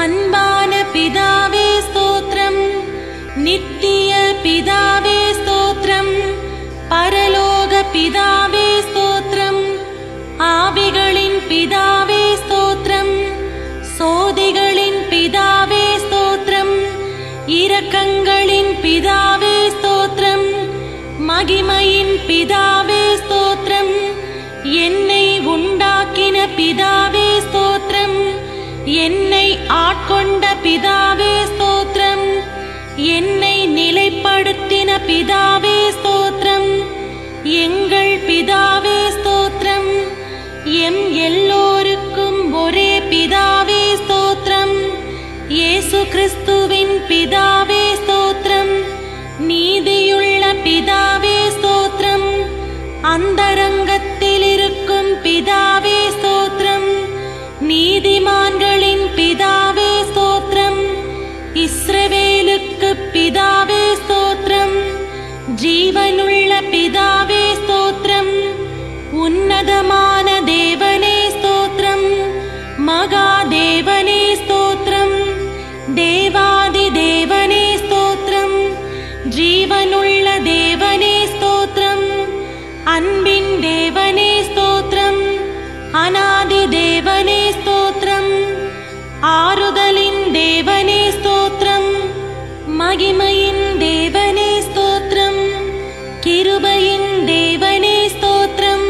அன்பான பிதாவே ஸ்தோத்திரம் நித்திய பிதாவே ஸ்தோத்திரம் பரலோக பிதாவே ஸ்தோத்திரம் ஆவிகளின் பிதாவே ஸ்தோத்திரம் சோதிகளின் பிதாவே ஸ்தோத்திரம் இரக்கங்களின் பிதாவே ஸ்தோத்திரம் மகிமையின் பிதாவே ஸ்தோத்திரம் என்னை உண்டாக்கின பிதாவே ஸ்தோத்திரம் என்னை ஆட்கொண்ட பிதாவே ஸ்தோத்திரம் என்னை நிலைப்படுத்தின பிதாவே ஸ்தோத்திரம் எங்கள் பிதாவே ஸ்தோத்திரம் எம் எல்லோருக்கும் ஒரே பிதாவே ஸ்தோத்திரம் இயேசு கிறிஸ்துவின் பிதாவே ஸ்தோத்திரம் நீதியுள்ள பிதாவே ஸ்தோத்திரம் அந்தரங்கத்தில் இருக்கும் பிதாவே ஸ்தோத்திரம் நீதிமான்களின் பிதாவே ஸ்தோத்திரம் இஸ்ரவேலுக்கு பிதாவே ஸ்தோத்திரம் ஜீவனுள்ள பிதாவே ஸ்தோத்திரம் உன்னதமான தேவனே ஸ்தோத்திரம் மகா தேவனே ஸ்தோத்திரம் தேவாதி தேவனே ஸ்தோத்திரம் ஜீவனுள்ள தேவனே ஸ்தோத்திரம் அன்பின் தேவனே ஸ்தோத்திரம் அநாதி தேவனே ஸ்தோத்திரம் ஆறுதலின் தேவனே ஸ்தோத்திரம் மகிமையின் தேவனே ஸ்தோத்திரம் கிருபையின் தேவனே ஸ்தோத்திரம்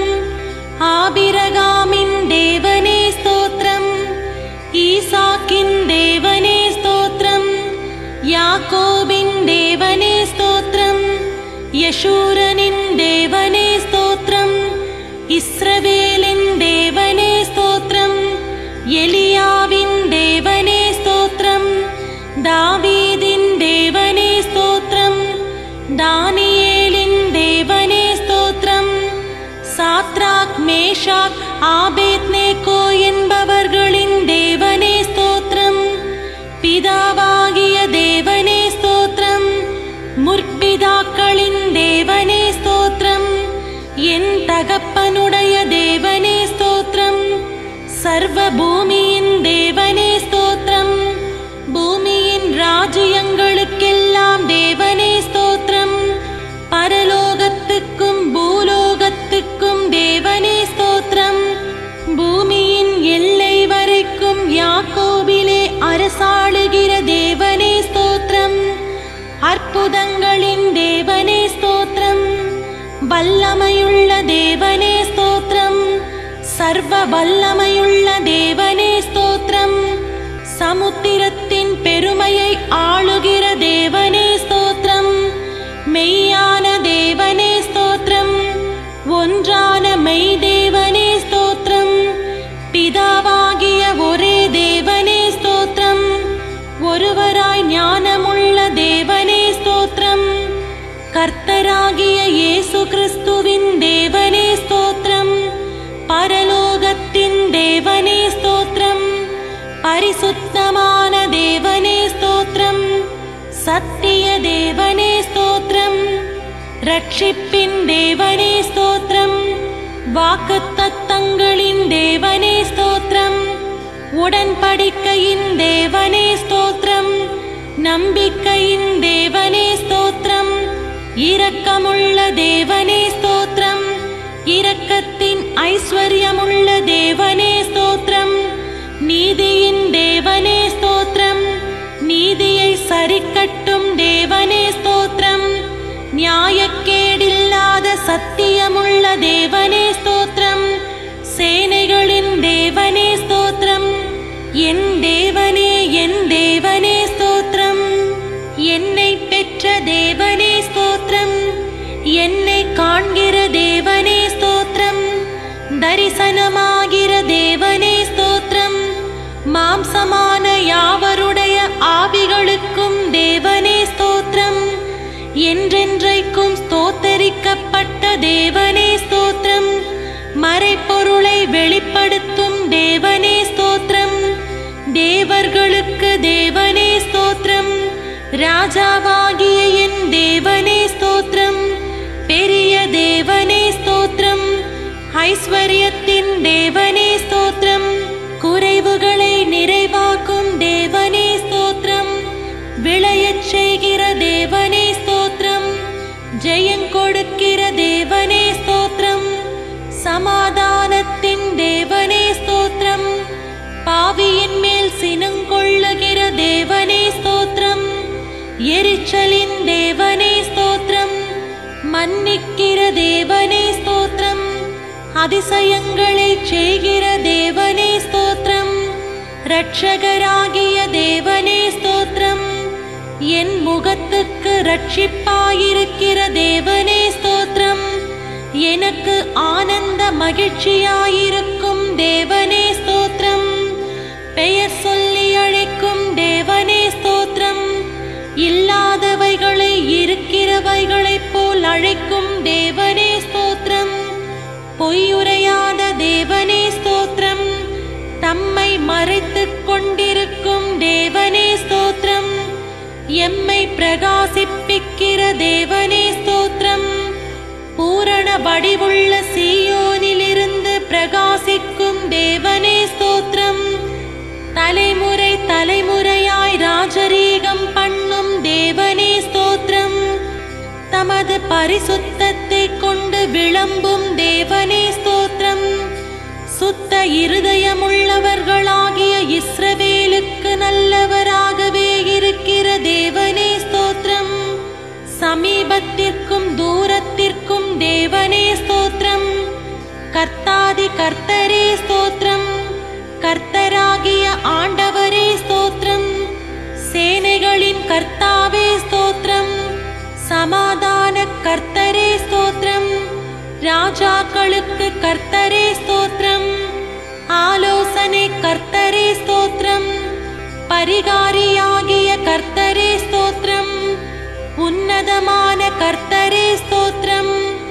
ஆபிரகாமின் தேவனே ஸ்தோத்திரம் ஈசாக்கின் தேவனே ஸ்தோத்திரம் யாக்கோபின் தேவனே ஸ்தோத்திரம் யசூரனின் தேவனே ஸ்தோத்திரம் இஸ்ரவேலின் தேவனே ஸ்தோத்திரம் எலியாவின் தேவனே ஸ்தோத்திரம் தாவீதின் தேவனே ஸ்தோத்திரம் தானியேலின் தேவனே ஸ்தோத்திரம் சாத்ராக் மேஷாக் ஆபேத்நேகோ என்பவர்களின் தேவனே ஸ்தோத்திரம் பிதாவாகிய தேவனே ஸ்தோத்திரம் முற்பிதாக்களின் தேவனே ஸ்தோத்திரம் என் தகப்பனுடைய தேவனே ஸ்தோத்திரம் சர்வ பூமியின் தேவனே ஸ்தோத்திரம் பூமியின் ராஜ்யங்களுக்கெல்லாம் தேவனே ஸ்தோத்திரம் பரலோகத்துக்கும் பூலோகத்துக்கும் தேவனே ஸ்தோத்திரம் பூமியின் எல்லை வரைக்கும் யாக்கோபிலே அரசாளுகிற தேவனே ஸ்தோத்திரம் அற்புதங்களின் தேவனே ஸ்தோத்திரம் வல்லமையுள்ள தேவனே ஸ்தோத்திரம் சர்வ வல்லமையுள்ள தேவனே ஸ்தோத்திரம் சமுத்திரத்தின் பெருமையை ஆளுகிற தேவனே ஸ்தோத்திரம் மெய்யான தேவனே ஸ்தோத்திரம் ஒன்றான மெய் தேவனே ஸ்தோத்திரம் பிதாவாகிய ஒரே தேவனே ஸ்தோத்திரம் ஒருவராய் ஞானமுள்ள தேவனே ஸ்தோத்திரம் கர்த்தராகிய இயேசு கிறிஸ்துவின் தேவனே ஸ்தோத்திரம் பரலோகத்தின் தேவனே ஸ்தோத்திரம் பரிசுத்தமான தேவனே ஸ்தோத்திரம் சத்திய தேவனே ஸ்தோத்திரம் ரட்சிப்பின் தேவனே ஸ்தோத்திரம் வாக்குத்தத்தங்களின் தேவனே ஸ்தோத்திரம் உடன்படிக்கையின் தேவனே ஸ்தோத்திரம் நம்பிக்கையின் தேவனே ஸ்தோத்திரம் இரக்கமுள்ள தேவனே ஸ்தோத்திரம் இரக்கத்தின் ஐஸ்வர்யமுள்ள தேவனே ஸ்தோத்திரம் நீதியின் தேவனே ஸ்தோத்திரம் நீதியை சரிக்கட்டும் தேவனே ஸ்தோத்திரம் நியாயக்கேடில்லாத சத்தியமுள்ள தேவனே ஸ்தோத்திரம் சேனைகளின் தேவனே ஸ்தோத்திரம் என் தேவனே என் தேவனே ஸ்தோத்திரம் என்னை பெற்ற தேவனே ஸ்தோத்திரம் என்னை காண்கிற தேவனே ஸ்தோத்திரம் தரிசனமாகிற தேவனே ஸ்தோத்திரம் மாம்சமான யாவருடைய ஆவிகளுக்கும் தேவனே ஸ்தோத்திரம் என்றென்றைக்கும் ஸ்தோத்தரிக்கப்பட்ட தேவனே ஸ்தோத்திரம் மறைப்பொருளை வெளிப்படுத்தும் தேவனே ஸ்தோத்திரம் தேவர்களுக்கு தேவனே ஸ்தோத்திரம் ராஜாவாகிய என் தேவனே ஸ்தோத்திரம் பெரிய தேவனே ஸ்தோத்திரம் ஐஸ்வர்யத்தின் தேவனே ஸ்தோத்திரம் குறைவுகளை நிறைவாக்கும் தேவனே தேவனே ஸ்தோத்திரம் எரிச்சலின் தேவனே ஸ்தோத்திரம் மன்னிக்கிற தேவனே ஸ்தோத்திரம் அதிசயங்களை செய்கிற தேவனே ஸ்தோத்திரம் இரட்சகராகிய தேவனே ஸ்தோத்திரம் என் முகத்துக்கு ரட்சிப்பாயிருக்கிற தேவனே ஸ்தோத்திரம் எனக்கு ஆனந்த மகிழ்ச்சியாயிருக்கும் தேவனே ஸ்தோத்திரம் பெயர் சொல்லி அழைக்கும் தேவனே ஸ்தோத்திரம் இல்லாதவைகளை இருக்கிறவைகளைப் போல் அழைக்கும் தேவனே ஸ்தோத்திரம் பொய்யுரையாத தேவனே ஸ்தோத்திரம் தம்மை மறைத்துக் கொண்டிருக்கும் தேவனே ஸ்தோத்திரம் எம்மை பிரகாசிப்பிக்கிற தேவனே ஸ்தோத்திரம் பூரண வடிவுள்ள சீயோனிலிருந்து பிரகாசிக்கும் தேவனே ஸ்தோத்திரம் தலைமுறை தலைமுறையாய் ராஜரீகம் பண்ணும் தேவனே ஸ்தோத்திரம் தமது பரிசுத்தத்தை கொண்டு விளம்பும் தேவனே ஸ்தோத்திரம் சுத்த இருதயமுள்ளவர்களாகிய இஸ்ரவேலுக்கு நல்லவராகவே இருக்கிற தேவனே ஸ்தோத்திரம் சமீபத்திற்கும் தூரத்திற்கும் தேவனே ஸ்தோத்திரம் கர்த்தாதி கர்த்தரே ஸ்தோத்திரம் கர்த்தராகிய ஆண்டவரே ஸ்தோத்திரம் சேனைகளின் கர்த்தாவே ஸ்தோத்திரம் சமாதான கர்த்தரே ஸ்தோத்திரம் ராஜாக்களுக்கு கர்த்தரே ஸ்தோத்திரம் ஆலோசனை கர்த்தரே ஸ்தோத்திரம் பரிகாரியாகிய கர்த்தரே ஸ்தோத்திரம் உன்னதமான கர்த்தரே ஸ்தோத்திரம்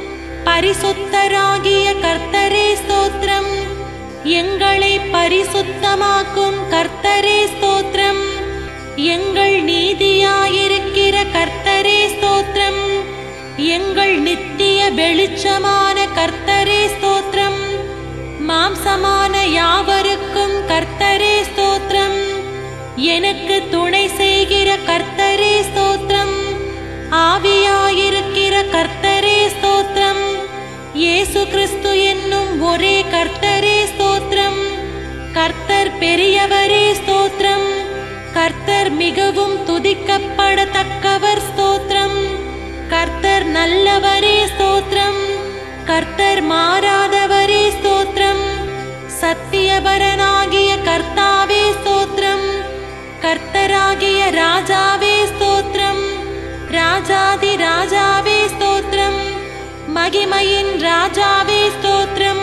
பரிசுத்தராகிய கர்த்தரே ஸ்தோத்திரம் எங்களை பரிசுத்தமாக்கும் கர்த்தரே ஸ்தோத்திரம் எங்கள் நீதியாயிருக்கிற கர்த்தரே ஸ்தோத்திரம் எங்கள் நித்திய வெளிச்சமான கர்த்தரே ஸ்தோத்திரம் மாம்சமான யாவருக்கும் கர்த்தரே ஸ்தோத்திரம் எனக்கு துணை செய்கிற கர்த்தரே ஸ்தோத்திரம் ஆவியாயிருக்கிற கர்த்தரே ஸ்தோத்திரம் இயேசு கிறிஸ்து என்னும் ஒரே கர்த்தரே ஸ்தோத்திரம் கர்த்தர் பெரியவரே ஸ்தோத்திரம் கர்த்தர் மிகவும் துதிக்கப்படத்தக்கவர் ஸ்தோத்திரம் கர்த்தர் நல்லவரே ஸ்தோத்திரம் கர்த்தர் மாறாதவரே ஸ்தோத்திரம் சத்தியபரனாகிய கர்த்தாவே ஸ்தோத்திரம் கர்த்தராகிய ராஜாவே ஸ்தோத்திரம் ராஜாதி ராஜாவே ஸ்தோத்திரம் மகிமையின் ராஜாவே ஸ்தோத்திரம்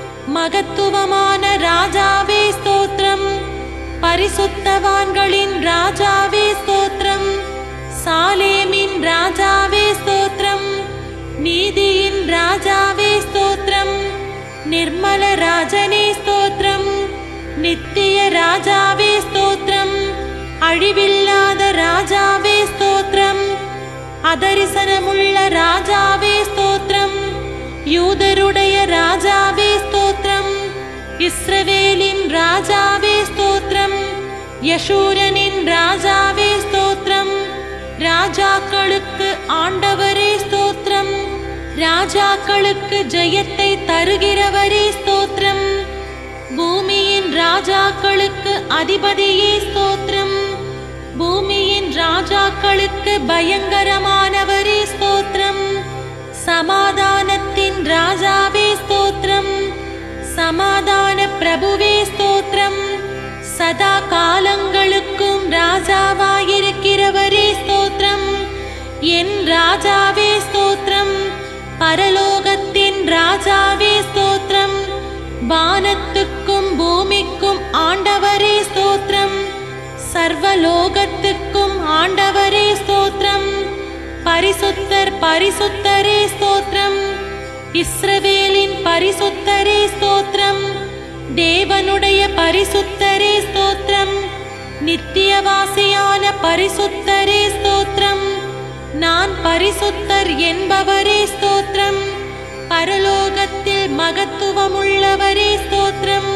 மகத்துவமான ராஜாவே ஸ்தோத்திரம் பரிசுத்தவான்களின் ராஜாவே ஸ்தோத்திரம் சாலேமின் ராஜாவே ஸ்தோத்திரம் நீதியின் ராஜாவே ஸ்தோத்திரம் நிர்மல ராஜனே ஸ்தோத்திரம் நித்திய ராஜாவே ஸ்தோத்திரம் அழிவில்லாத ராஜாவே ஸ்தோத்திரம் அதரிசனமுள்ள ராஜாவே ஸ்தோத்திரம் யூதருடைய ராஜாவே ஸ்தோத்திரம் இஸ்ரவேலின் ராஜாவே ஸ்தோத்திரம் யசூரனின் ராஜாவே ஸ்தோத்திரம் ராஜாக்களுக்கு ஆண்டவரே ஸ்தோத்திரம் ராஜாக்களுக்கு ஜெயத்தை தருகிறவரே ஸ்தோத்திரம் பூமியின் ராஜாக்களுக்கு அதிபதியே ஸ்தோத்திரம் பூமியின் ராஜாக்களுக்கு பயங்கரமானவரே ஸ்தோத்திரம் சமாதானத்தின் ராஜாவே ஸ்தோத்திரம் சமாதான பிரபுவே ஸ்தோத்திரம் சதா காலங்களுக்கும் ராஜாவாயிருக்கிறவரே ஸ்தோத்திரம் என் ராஜாவே ஸ்தோத்திரம் பரலோகத்தின் ராஜாவே ஸ்தோத்திரம் வானத்துக்கும் பூமிக்கும் ஆண்டவரே ஸ்தோத்திரம் சர்வலோகத்துக்கும் ஆண்டவரே ஸ்தோத்திரம் பரிசுத்தர் பரிசுத்தரே ஸ்தோத்திரம் இஸ்ரவேலின் பரிசுத்தரே ஸ்தோத்திரம் தேவனுடைய பரிசுத்தரே ஸ்தோத்திரம் நித்தியவாசியான பரிசுத்தரே ஸ்தோத்திரம் நான் பரிசுத்தர் என்பவரே ஸ்தோத்திரம் பரலோகத்தில் மகத்துவமுள்ளவரே ஸ்தோத்திரம்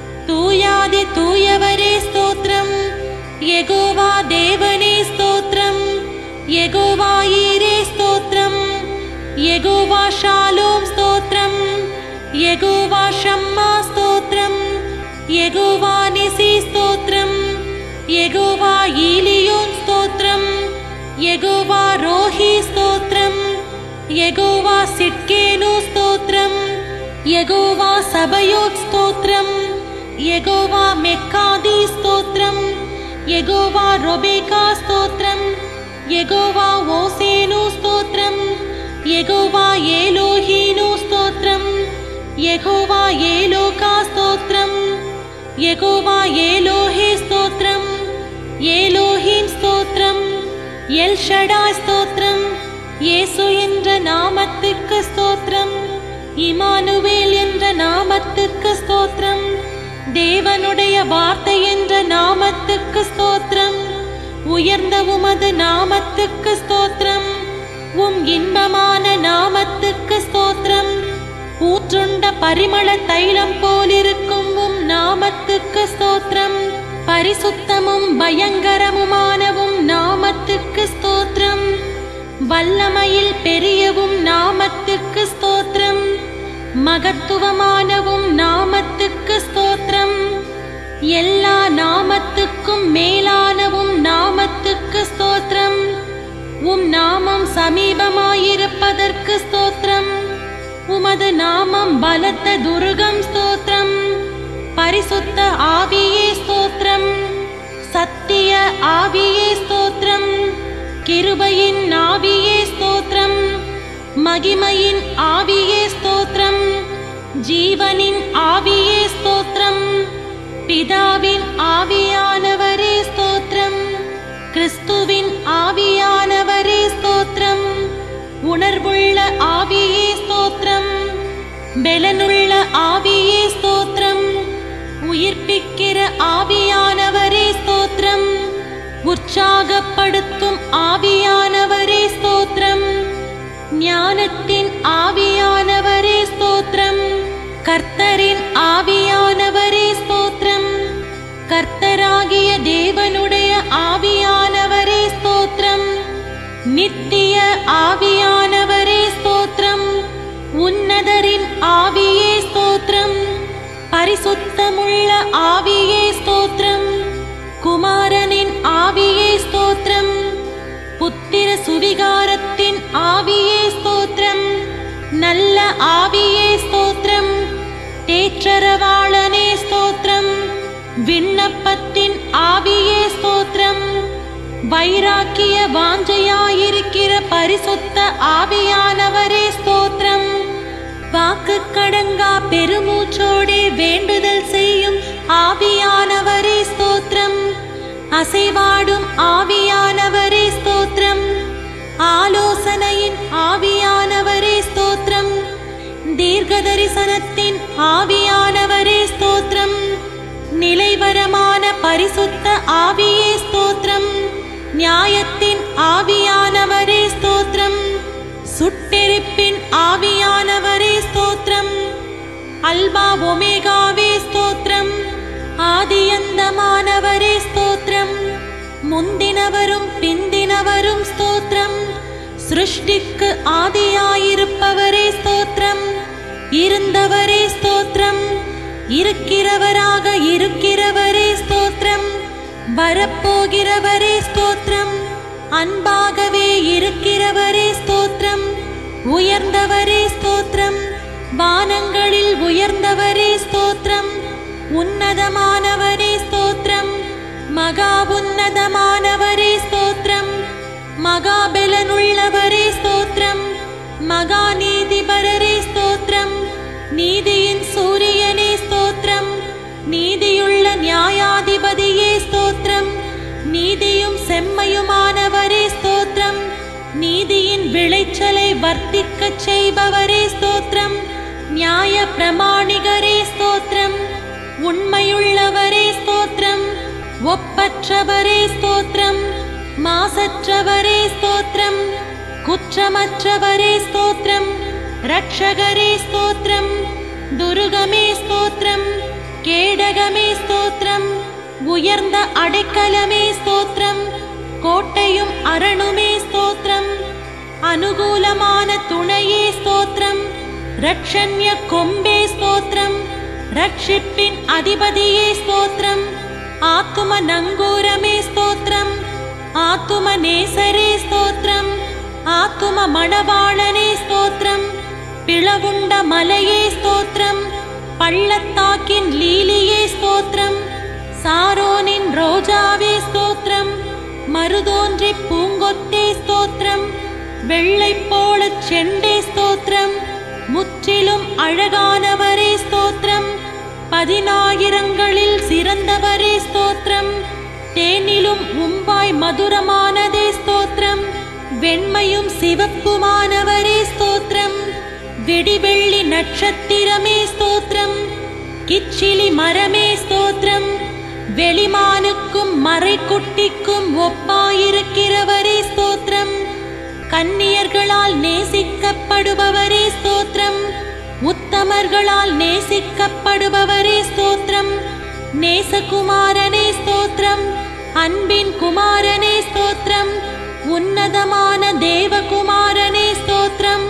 தூயாதி தூயவரே ஸ்தோத்திரம் எகோவா தேவனே ஸ்தோத்திரம் எகோவா ஈரே ஸ்தோத்திரம் எகோவா ஷாலோம் ஸ்தோத்திரம் எகோவா ஷம்மா ஸ்தோத்திரம் எகோவா நிசி ஸ்தோத்திரம் எகோவா యెగోవా రోహి స్తోత్రం యెగోవా సిట్కేను స్తోత్రం యెగోవా సబయోత్ స్తోత్రం యెగోవా మెక్కాది స్తోత్రం యెగోవా రొబేకా స్తోత్రం యెగోవా ఓసేను స్తోత్రం యెగోవా ఏలోహీను స్తోత్రం యెగోవా ఏలోకా స్తోత్రం యెగోవా ఏలోహే స్తోత్రం ஏலோஹிம் ஸ்தோத்திரம் எல் ஷடாய் ஸ்தோத்திரம் இயேசு என்ற நாமத்துக்கு ஸ்தோத்திரம் இமானுவேல் என்ற நாமத்துக்கு ஸ்தோத்திரம் தேவனுடைய வார்த்தை என்ற நாமத்துக்கு ஸ்தோத்திரம் உயர்ந்த உமது நாமத்துக்கு ஸ்தோத்திரம் உம் இன்பமான நாமத்துக்கு ஸ்தோத்திரம் ஊற்றுண்ட பரிமள தைலம் போலிருக்கும் உம் நாமத்துக்கு ஸ்தோத்திரம் பரிசுத்தமும் பயங்கரமுமானவும் நாமத்துக்கு ஸ்தோத்திரம் வல்லமையில் பெரியவும் நாமத்துக்கு ஸ்தோத்திரம் மகத்துவமானவும் நாமத்துக்கு ஸ்தோத்திரம் எல்லா நாமத்துக்கும் மேலானவும் நாமத்துக்கு ஸ்தோத்திரம் உம் நாமம் சமீபமாயிருப்பதற்கு ஸ்தோத்திரம் உமது நாமம் பலத்த துருகம் ஸ்தோத்திரம் பரிசுத்த ஆவியே ஸ்தோத்திரம் சத்திய ஆவியே ஸ்தோத்திரம் கிருபையின் ஆவியே ஸ்தோத்திரம் மகிமையின் ஆவியே ஸ்தோத்திரம் ஜீவனின் ஆவியே ஸ்தோத்திரம் பிதாவின் ஆவியானவரே ஸ்தோத்திரம் கிறிஸ்துவின் ஆவியானவரே ஸ்தோத்திரம் உணர்வுள்ள ஆவியே ஸ்தோத்திரம் பெலனுள்ள ஆவியே ஸ்தோத்திரம் உயிர்ப்பிக்கிற ஆவியானவரே ஸ்தோத்திரம் உற்சாகப்படுத்தும் ஆவியானவரே ஸ்தோத்திரம் ஞானத்தின் ஆவியானவரே ஸ்தோத்திரம் கர்த்தரின் ஆவியானவரே ஸ்தோத்திரம் கர்த்தராகிய தேவனுடைய ஆவியானவரே ஸ்தோத்திரம் நித்திய ஆவியானவரே ஸ்தோத்திரம் உன்னதரின் ஆவியே ஸ்தோத்திரம் பரிசுத்தமுள்ள ஆவியே ஸ்தோத்திரம் குமாரனின் ஆவியே ஸ்தோத்திரம் புத்திர சுவிகாரத்தின் ஆவியே ஸ்தோத்திரம் நல்ல ஆவியே ஸ்தோத்திரம் தேற்றரவாளனே ஸ்தோத்திரம் விண்ணப்பத்தின் ஆவியே ஸ்தோத்திரம் வைராக்கிய வாஞ்சையாயிருக்கிற பரிசுத்த ஆவியானவரே ஸ்தோத்திரம் வாக்கு கடங்கா பெருமூச்சோடே வேண்டுதல் செய்யும் ஆவியானவரே ஸ்தோத்திரம் அசைவாடும் ஆவியானவரே ஸ்தோத்திரம் ஆலோசனையின் ஆவியானவரே ஸ்தோத்திரம் தீர்க்க தரிசனத்தின் ஆவியானவரே ஸ்தோத்திரம் நிலைவரமான பரிசுத்த ஆவியே ஸ்தோத்திரம் நியாயத்தின் ஆவியானவரே ஸ்தோத்திரம் சுட்டெரிப்பின் ஆவியானவரே ஸ்தோத்திரம் அல்பா ஒமேகாவே ஸ்தோத்திரம் ஆதியந்தமானவரே ஸ்தோத்திரம் முந்தினவரும் பிந்தினவரும் ஸ்தோத்திரம் சிருஷ்டிக்கு ஆதியாயிருப்பவரே ஸ்தோத்திரம் இருந்தவரே ஸ்தோத்திரம் இருக்கிறவராக இருக்கிறவரே ஸ்தோத்திரம் வரப்போகிறவரே ஸ்தோத்திரம் அன்பாகவே இருக்கிறவரே ஸ்தோத்திரம் உயர்ந்தவரே ஸ்தோத்திரம் வானங்களில் உயர்ந்தவரே ஸ்தோத்திரம் உன்னதமானவரே ஸ்தோத்திரம் மகா உன்னதமானவரே ஸ்தோத்திரம் மகாபலனுள்ளவரே ஸ்தோத்திரம் மகா நீதிபரரே ஸ்தோத்திரம் நீதியின் சூரியனே ஸ்தோத்திரம் நீதியுள்ள நியாயாதிபதியே ஸ்தோத்திரம் நீதியும் செம்மையுமானவரே ஸ்தோத்திரம் நீதியின் விளைச்சலை வர்த்திக்கச் செய்பவரே ஸ்தோத்திரம் நியாய பிரமாணிகரே ஸ்தோத்திரம் உண்மையுள்ளவரே ஸ்தோத்திரம் ஒப்பற்றவரே ஸ்தோத்திரம் மாசற்றவரே ஸ்தோத்திரம் குற்றமற்றவரே ஸ்தோத்திரம் ரட்சகரே ஸ்தோத்திரம் துருகமே ஸ்தோத்திரம் கேடகமே ஸ்தோத்திரம் உயர்ந்த அடைக்கலமே ஸ்தோத்திரம் கோட்டையும் அரணுமே ஸ்தோத்திரம் அனுகூலமான துணையே ஸ்தோத்திரம் ரட்சண்ய கொம்பே ஸ்தோத்திரம் ரட்சிப்பின் அதிபதியே ஸ்தோத்திரம் ஆத்தும நங்கூரமே ஸ்தோத்திரம் ஆத்தும நேசரே ஸ்தோத்திரம் ஆத்தும மணவாளனே ஸ்தோத்திரம் பிளவுண்ட மலையே ஸ்தோத்திரம் பள்ளத்தாக்கின் லீலியே ஸ்தோத்திரம் சாரோனின் ரோஜாவே ஸ்தோத்திரம் மருதோன்றி பூங்கொத்தே ஸ்தோத்திரம் வெள்ளை போல செண்டே ஸ்தோத்திரம் முற்றிலும் அழகானவரே ஸ்தோத்திரம் பதினாயிரங்களில் சிறந்தவரே ஸ்தோத்திரம் தேனிலும் உம்பாய் மதுரமானதே ஸ்தோத்திரம் வெண்மையும் சிவப்புமானவரே ஸ்தோத்திரம் வெடிவெள்ளி நட்சத்திரமே ஸ்தோத்திரம் கிச்சிலி மரமே ஸ்தோத்திரம் வெளிமானுக்கும் மறைக்குட்டிக்கும் ஒப்பாயிருக்கிறவரே ஸ்தோத்திரம் கன்னியர்களால் நேசிக்கப்படுபவரே ஸ்தோத்திரம் உத்தமர்களால் நேசிக்கப்படுபவரே ஸ்தோத்திரம் நேசகுமாரனே ஸ்தோத்திரம் அன்பின் குமாரனே ஸ்தோத்திரம் உன்னதமான தேவகுமாரனே ஸ்தோத்திரம்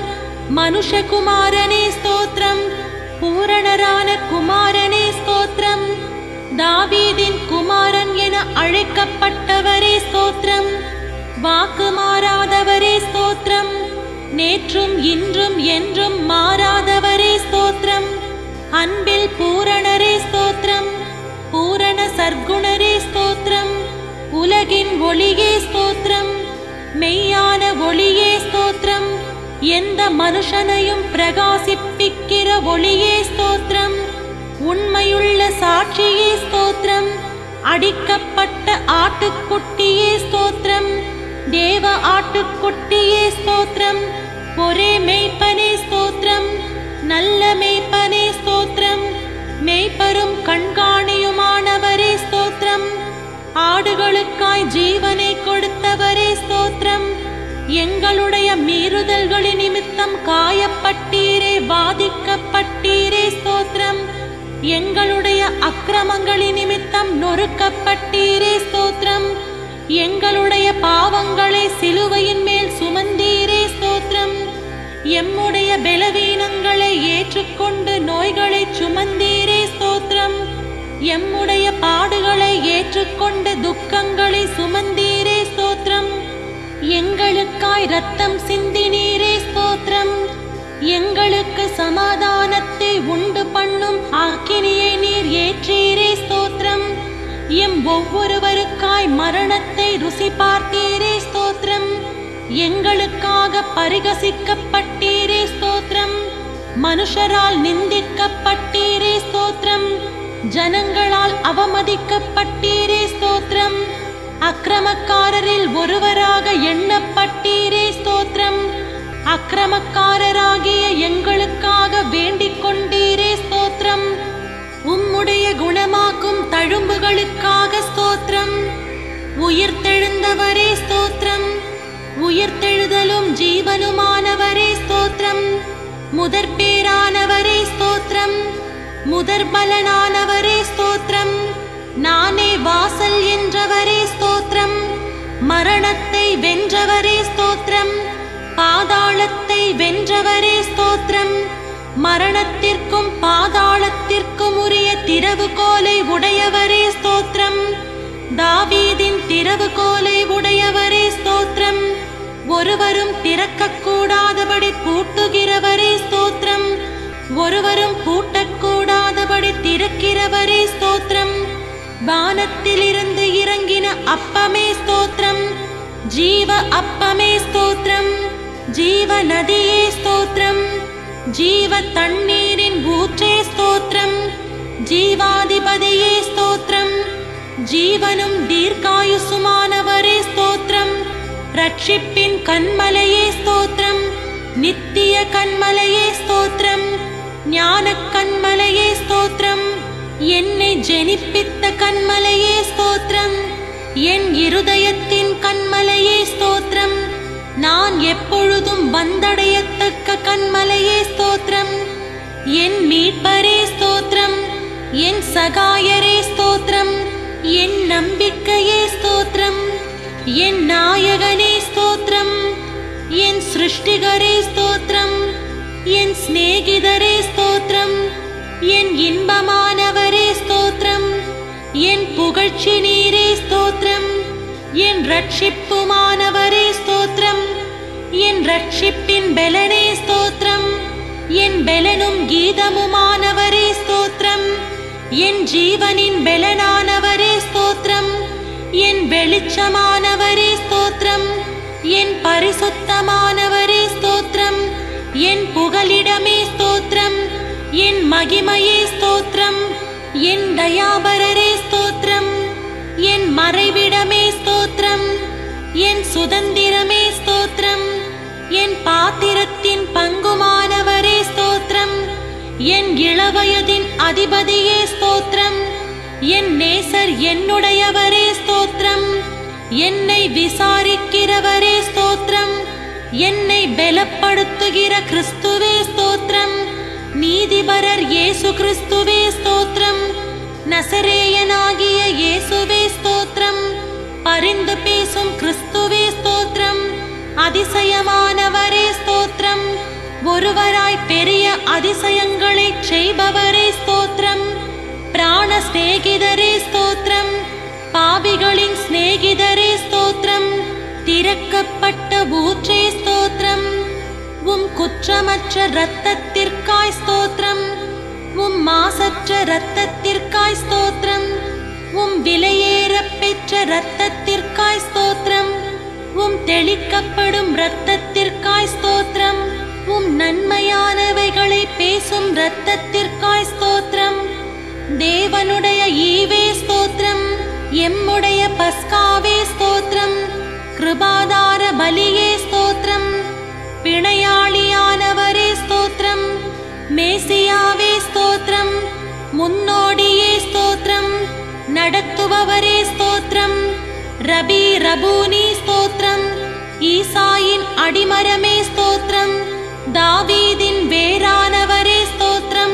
மனுஷகுமாரனே ஸ்தோத்திரம் பூரணரான குமாரனே ஸ்தோத்திரம் தாவீதின் குமாரன் என அழைக்கப்பட்டவரே ஸ்தோத்திரம் வாக்கு மாறாதவரே ஸ்தோத்திரம் நேற்றும் இன்றும் என்றும் மாறாதவரே ஸ்தோத்திரம் அன்பில் பூரணரே ஸ்தோத்திரம் பூரண சர்க்குணரே ஸ்தோத்திரம் உலகின் ஒளியே ஸ்தோத்திரம் மெய்யான ஒளியே ஸ்தோத்திரம் எந்த மனுஷனையும் பிரகாசிப்பிக்கிற ஒளியே ஸ்தோத்திரம் உண்மையுள்ள சாட்சியே ஸ்தோத்திரம் அடிக்கப்பட்ட ஆட்டுக்குட்டியே ஸ்தோத்திரம் தேவ ஆட்டுக்குட்டியே ஸ்தோத்திரம் ஒரே மெய்ப்பனே ஸ்தோத்திரம் நல்ல மெய்ப்பனே ஸ்தோத்திரம் மெய்ப்பரும் கண்காணியுமானவரே ஸ்தோத்திரம் ஆடுகளுக்காய் ஜீவனை கொடுத்தவரே ஸ்தோத்திரம் எங்களுடைய மீறுதல்களின் நிமித்தம் காயப்பட்டீரே பாதிக்கப்பட்டீரே ஸ்தோத்திரம் எங்களுடைய அக்கிரமங்களின் நிமித்தம் நொறுக்கப்பட்டீரே ஸ்தோத்திரம் எங்களுடைய பாவங்களை சிலுவையின் மேல் சுமந்தீரே ஸ்தோத்திரம் எம்முடைய பலவீனங்களை ஏற்றுக்கொண்டு நோய்களை சுமந்தீரே ஸ்தோத்திரம் எம்முடைய பாடுகளை ஏற்றுக்கொண்டு துக்கங்களை சுமந்தீரே ஸ்தோத்திரம் எங்களுக்காய் ரத்தம் சிந்தினீரே ஸ்தோத்திரம் எங்களுக்கு சமாதானத்தை உண்டு பண்ணும் ஆக்கினியை நீர் ஏற்றீரே ஸ்தோத்திரம் எம் ஒவ்வொருவருக்காய் மரணத்தை ருசி பார்த்தீரே ஸ்தோத்திரம் எங்களுக்காக பரிகசிக்கப்பட்டீரே ஸ்தோத்திரம் மனுஷரால் நிந்திக்கப்பட்டீரே ஸ்தோத்திரம் ஜனங்களால் அவமதிக்கப்பட்டீரே ஸ்தோத்திரம் அக்கிரமக்காரரில் ஒருவராக எண்ணப்பட்டீரே ஸ்தோத்திரம் அக்கிரமக்காரராகிய எங்களுக்காக வேண்டிக் கொண்டீரே ஸ்தோத்திரம் உம்முடைய குணமாக்கும் தழும்புகளுக்காக ஸ்தோத்திரம் உயிர்த்தெழுந்தவரே ஸ்தோத்திரம் உயிர்த்தெழுதலும் ஜீவனுமானவரே ஸ்தோத்திரம் முதற் பேரானவரே ஸ்தோத்திரம் முதற் பலனானவரே ஸ்தோத்திரம் நானே வாசல் என்றவரே ஸ்தோத்திரம் மரணத்தை வென்றவரே ஸ்தோத்திரம் பாதாளத்தை வென்றவரே ஸ்தோத்திரம் மரணத்திற்கும் பாதாளத்திற்கும் உரிய திறவுகோலை உடையவரே ஸ்தோத்திரம் தாவீதின் திறவுகோலை உடையவரே ஸ்தோத்திரம் ஒருவரும் திறக்கக்கூடாதபடி பூட்டுகிறவரே ஸ்தோத்திரம் ஒருவரும் பூட்டக்கூடாதபடி திறக்கிறவரே ஸ்தோத்திரம் வானத்திலிருந்து இறங்கின அப்பமே ஸ்தோத்திரம் ஜீவ அப்பமே ஸ்தோத்திரம் ஜீவ நதியே ஸ்தோத்திரம் ஜீவ தண்ணீரின் ஊற்றே ஸ்தோத்திரம் ஜீவாதிபதியே ஸ்தோத்திரம் ஜீவனும் தீர்க்காயுசுமானவரே ஸ்தோத்திரம் ரட்சிப்பின் கண்மலையே ஸ்தோத்திரம் நித்திய கண்மலையே ஸ்தோத்திரம் ஞான கண்மலையே ஸ்தோத்திரம் என்னை ஜெனிப்பித்த கண்மலையே ஸ்தோத்திரம் என் இருதயத்தின் கண்மலையே ஸ்தோத்திரம் நான் எப்பொழுதும் வந்தடையத்தக்க கண்மலையே ஸ்தோத்திரம் என் மீட்பரே ஸ்தோத்திரம் என் சகாயரே ஸ்தோத்திரம் என் நம்பிக்கையே ஸ்தோத்திரம் என் நாயகனே ஸ்தோத்திரம் என் சிருஷ்டிகரே ஸ்தோத்திரம் என் சிநேகிதரே ஸ்தோத்திரம் என் இன்பமானவரே ஸ்தோத்திரம் என் புகழ்ச்சி நீரே ஸ்தோத்திரம் என் ரட்சிப்புமானவரே ஸ்தோத்திரம் என் ரட்சிப்பின் பெலனே ஸ்தோத்திரம் என் பெலனும் கீதமுமானவரே ஸ்தோத்திரம் என் ஜீவனின் பெலனானவரே ஸ்தோத்திரம் என் வெளிச்சமானவரே ஸ்தோத்திரம் என் பரிசுத்தமானவரே ஸ்தோத்திரம் என் புகலிடமே ஸ்தோத்திரம் என் மகிமையே ஸ்தோத்திரம் என் தயாபரரே ஸ்தோத்திரம் என் மறைவிடமே ஸ்தோத்திரம் என் சுதந்திரமே ஸ்தோத்திரம் என் பாத்திரத்தின் பங்குமானவரே ஸ்தோத்திரம் என் இளவயதின் அதிபதியே ஸ்தோத்திரம் என் நேசர் என்னுடையவரே ஸ்தோத்திரம் என்னை விசாரிக்கிறவரே ஸ்தோத்திரம் என்னை பலப்படுத்துகிற கிறிஸ்துவே ஸ்தோத்திரம் நீதிபரர் இயேசு கிறிஸ்துவே ஸ்தோத்திரம் நசரேயனாகிய இயேசுவே ஸ்தோத்திரம் பரிந்து பேசும் கிறிஸ்துவே ஸ்தோத்திரம் அதிசயமானவரே ஸ்தோத்திரம் ஒருவராய் பெரிய அதிசயங்களை செய்பவரே ஸ்தோத்திரம் பிராண சிநேகிதரே ஸ்தோத்திரம் பாவிகளின் சிநேகிதரே ஸ்தோத்திரம் திறக்கப்பட்ட ஊற்றே ஸ்தோத்திரம் உம் குற்றமற்ற இரத்தத்திற்காய் ஸ்தோத்திரம் உம் மாசற்ற இரத்தத்திற்காய் ஸ்தோத்திரம் உம் விலையேறப் பெற்ற இரத்தத்திற்காய் ஸ்தோத்திரம் உம் தெளிக்கப்படும் இரத்தத்திற்காய் ஸ்தோத்திரம் உம் நன்மையானவைகளை பேசும் இரத்தத்திற்காய் ஸ்தோத்திரம் தேவனுடைய ஈவே ஸ்தோத்திரம் எம்முடைய பஸ்காவே ஸ்தோத்திரம் கிருபாதார பலியே ஸ்தோத்திரம் பிணையாளியானவரே ஸ்தோத்திரம் மேசியாவே ஸ்தோத்திரம் முன்னோடியே ஸ்தோத்திரம் நடத்துபவரே ஸ்தோத்திரம் ரபி ரபூனி ஸ்தோத்திரம் ஈசாயின் அடிமரமே ஸ்தோத்திரம் தாவீதின் வேரானவரே ஸ்தோத்திரம்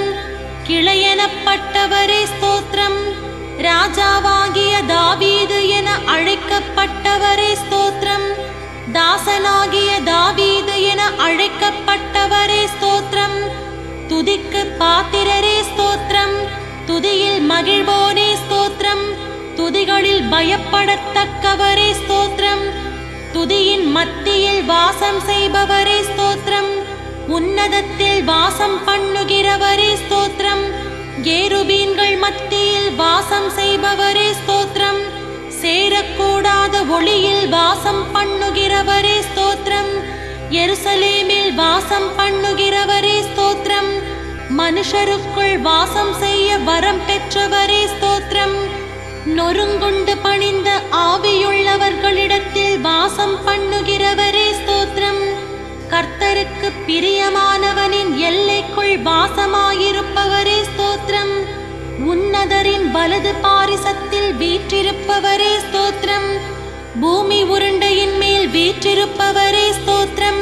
கிளையெனப்பட்டவரே ஸ்தோத்திரம் ராஜாவாகிய தாவீது என அழைக்கப்பட்டவரே ஸ்தோத்திரம் தாசனாகிய தாவீது என அழைக்கப்பட்டவரே ஸ்தோத்திரம் துதிக்கு பாத்திரரே ஸ்தோத்திரம் துதியில் மகிழ்வோனே ஸ்தோத்திரம் துதிகளில் பயப்படத்தக்கவரே ஸ்தோத்திரம் துதியின் மத்தியில் வாசம் செய்பவரே ஸ்தோத்திரம் உன்னதத்தில் வாசம் பண்ணுகிறவரே ஸ்தோத்திரம் கேருபீன்கள் மத்தியில் வாசம் செய்பவரே ஸ்தோத்திரம் சேரக்கூடாத ஒளியில் வாசம் பண்ணுகிறவரே ஸ்தோத்திரம் எருசலேமில் வாசம் பண்ணுகிறவரே ஸ்தோத்திரம் மனுஷருக்குள் வாசம் செய்ய வரம் பெற்றவரே ஸ்தோத்திரம் நொறுங்குண்டு பணிந்த ஆவியுள்ளவர்களிடத்தில் வாசம் பண்ணுகிறவரே ஸ்தோத்திரம் கர்த்தருக்கு பிரியமானவனின் எல்லைக்குள் வாசமாயிருப்பவரே ஸ்தோத்திரம் உன்னதரின் வலது பாரிசத்தில் வீற்றிருப்பவரே ஸ்தோத்திரம் பூமி உருண்டையின் மேல் வீற்றிருப்பவரே ஸ்தோத்திரம்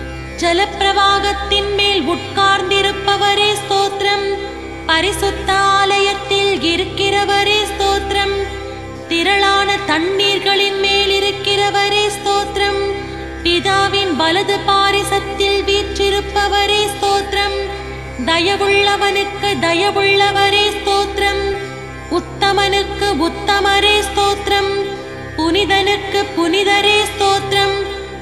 ஜலப்பிரவாகத்தின் மேல் உட்கார்ந்திருப்பவரே ஸ்தோத்திரம் பரிசுத்த ஆலயத்தில் இருக்கிறவரே ஸ்தோத்திரம் திரளான தண்ணீர்களின் மேல் இருக்கிறவரே ஸ்தோத்திரம் பிதாவின் வலது பாரிசத்தில் வீற்றிருப்பவரே ஸ்தோத்திரம் தயவுள்ளவனுக்கு தயவுள்ளவரே ஸ்தோத்திரம் உத்தமனுக்கு உத்தமரே ஸ்தோத்திரம் புனிதனுக்கு புனிதரே ஸ்தோத்திரம்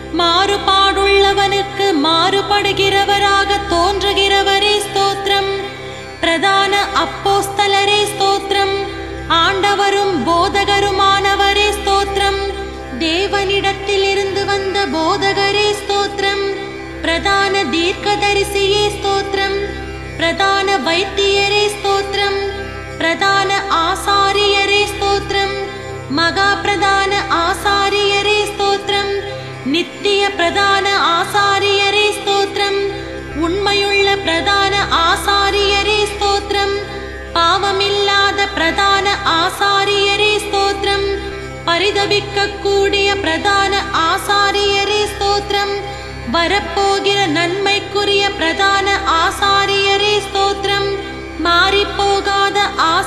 மாறுபாடுள்ளவனுக்கு மாறுபடுகிறவராக தோன்றுகிறவரே ஸ்தோத்திரம் பிரதான அப்போஸ்தலரே ஸ்தோத்திரம் ஆண்டவரும் போதகருமானவரே ஸ்தோத்திரம் தேவனிடத்திலிருந்து வந்த போதகரே ஸ்தோத்திரம் பிரதான தீர்க்கதரிசியே ஸ்தோத்திரம் பிரதான வைத்தியரே ஸ்தோத்திரம் பிரதான ஆசாரியரே ஸ்தோத்திரம் மகா பிரதான ஆசாரியரே ஸ்தோத்திரம் நித்திய பிரதான ஆசாரியரே ஸ்தோத்திரம் உண்மையுள்ள பிரதான ஆசாரியரே ஸ்தோத்திரம் பாவமில்லாத பிரதான ஆசாரியரே ஸ்தோத்திரம் பரிதபிக்க கூடிய பிரதான ஆசாரியரே ஸ்தோத்திரம் வரப்போகிற நன்மைக்குரிய பிரதான ஆசாரியரே ஸ்தோத்திரம் மாறிப்போகாத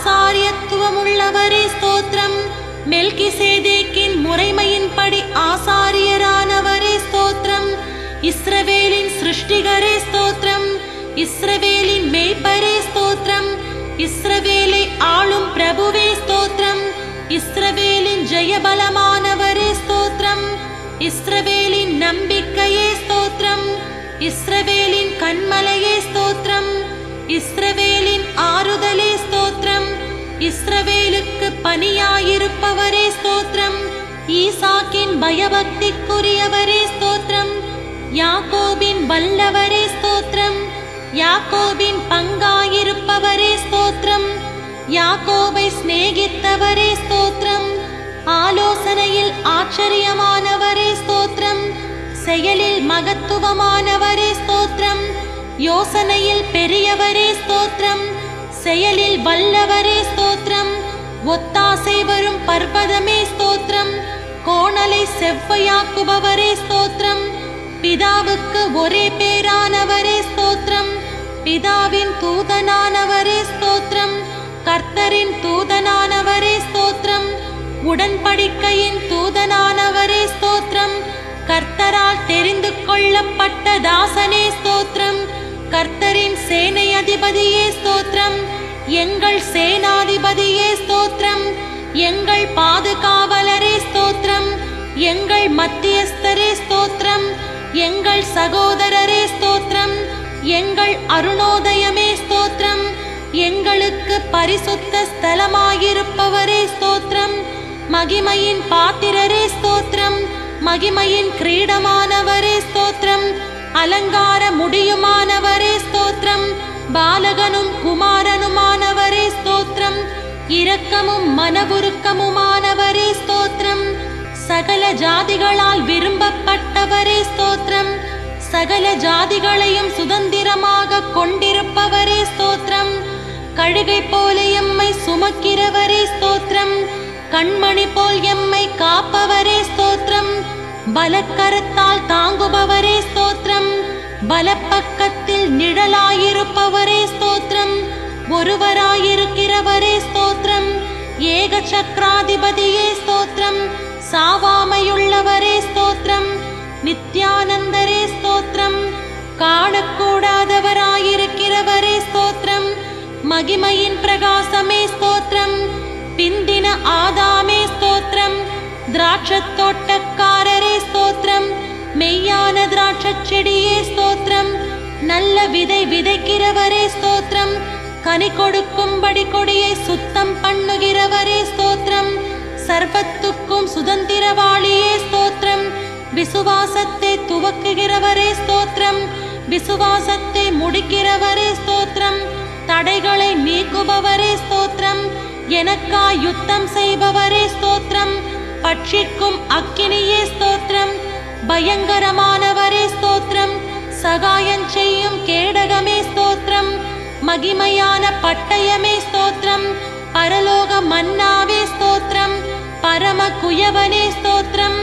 ஆசாரியத்துவமுள்ளவரே ஸ்தோத்திரம் மெல்கிசேதேக்கின் முறைமையின்படி ஆசாரியரானவரே ஸ்தோத்திரம் இஸ்ரவேலின் சிருஷ்டிகரே ஸ்தோத்திரம் இஸ்ரவேலின் மேய்ப்பரே ஸ்தோத்திரம் இஸ்ரவேலை ஆளும் பிரபுவே ஸ்தோத்திரம் இஸ்ரவேல் இஸ்ரவேலின் ஜெயபலமானவரே ஸ்தோத்திரம் இஸ்ரவேலின் நம்பிக்கையே ஸ்தோத்திரம் இஸ்ரவேலின் கண்மலையே ஸ்தோத்திரம் இஸ்ரவேலின் ஆறுதலே ஸ்தோத்திரம் இஸ்ரவேலுக்கு பணியாயிருப்பவரே ஸ்தோத்திரம் ஈசாக்கின் பயபக்திக்குரியவரே ஸ்தோத்திரம் யாக்கோபின் வல்லவரே ஸ்தோத்திரம் யாக்கோபின் பங்காயிருப்பவரே ஸ்தோத்திரம் யாக்கோபை சிநேகித்தவரே ஸ்தோத்திரம் ஆலோசனையில் ஆச்சரியமானவரே ஸ்தோத்திரம் செயலில் மகத்துவமானவரே ஸ்தோத்திரம் யோசனையில் பெரியவரே ஸ்தோத்திரம் செயலில் வல்லவரே ஸ்தோத்திரம் ஒத்தாசை வரும் பர்வதமே ஸ்தோத்திரம் கோணலை செவ்வையாக்குபவரே ஸ்தோத்திரம் பிதாவுக்கு ஒரே பேரானவரே ஸ்தோத்திரம் பிதாவின் தூதனானவரே ஸ்தோத்திரம் கர்த்தரின் தூதனானவரே ஸ்தோத்திரம் உடன்படிக்கையின் தூதனானவரே ஸ்தோத்திரம் கர்த்தரால் தெரிந்து கொள்ளப்பட்ட தாசனே ஸ்தோத்திரம் கர்த்தரின் சேனை அதிபதியே ஸ்தோத்திரம் எங்கள் சேனாதிபதியே ஸ்தோத்திரம் எங்கள் பாதுகாவலரே ஸ்தோத்திரம் எங்கள் மத்தியஸ்தரே ஸ்தோத்திரம் எங்கள் சகோதரரே ஸ்தோத்திரம் எங்கள் அருணோதயமே ஸ்தோத்திரம் எங்களுக்கு பரிசுத்த ஸ்தலமாயிருப்பவரே ஸ்தோத்திரம் மகிமையின் பாத்திரரே ஸ்தோத்திரம் மகிமையின் கிரீடமானவரே ஸ்தோத்திரம் அலங்கார முடியுமானவரே ஸ்தோத்திரம் பாலகனும் குமாரனுமானவரே ஸ்தோத்திரம் இரக்கமும் மனவுருக்கமுமானவரே ஸ்தோத்திரம் சகல ஜாதிகளால் விரும்பப்பட்டவரே ஸ்தோத்திரம் சகல ஜாதிகளையும் சுதந்திரமாக கொண்டிருப்பவரே ஸ்தோத்திரம் கழுகை போல எம்மை சுமக்கிறவரே ஸ்தோத்திரம் கண்மணி போல் எம்மை காப்பவரே ஸ்தோத்திரம் பலக்கரத்தால் தாங்குபவரே ஸ்தோத்திரம் பலப்பக்கத்தில் நிழலாயிருப்பவரே ஸ்தோத்திரம் ஒருவராயிருக்கிறவரே ஸ்தோத்திரம் ஏக சக்கராதிபதியே ஸ்தோத்திரம் சாவாமையுள்ளவரே ஸ்தோத்திரம் நித்யானந்தரே ஸ்தோத்திரம் காணக்கூடாதவராயிருக்கிறவரே ஸ்தோத்திரம் மகிமையின் பிரகாசமே ஸ்தோத்திரம் பிந்தின ஆதாமே ஸ்தோத்திரம் திராட்சத் தோட்டக்காரரே ஸ்தோத்திரம் மெய்யான திராட்சச் செடியே ஸ்தோத்திரம் நல்ல விதை விதைக்கிறவரே ஸ்தோத்திரம் கனி கொடுக்கும்படி கொடியை சுத்தம் பண்ணுகிறவரே ஸ்தோத்திரம் சர்வத்துக்கும் சுதந்திரவாளியே ஸ்தோத்திரம் விசுவாசத்தை துவக்குகிறவரே ஸ்தோத்திரம் விசுவாசத்தை முடிக்கிறவரே ஸ்தோத்திரம் தடைகளை நீக்குபவரே ஸ்தோத்திரம் எனக்காய் யுத்தம் செய்பவரே ஸ்தோத்திரம் பட்சிக்கும் அக்கினியே ஸ்தோத்திரம் பயங்கரமானவரே ஸ்தோத்திரம் சகாயம் செய்யும் கேடகமே ஸ்தோத்திரம் மகிமையான பட்டயமே ஸ்தோத்திரம் பரலோக மன்னாவே ஸ்தோத்திரம் பரம குயவனே ஸ்தோத்திரம்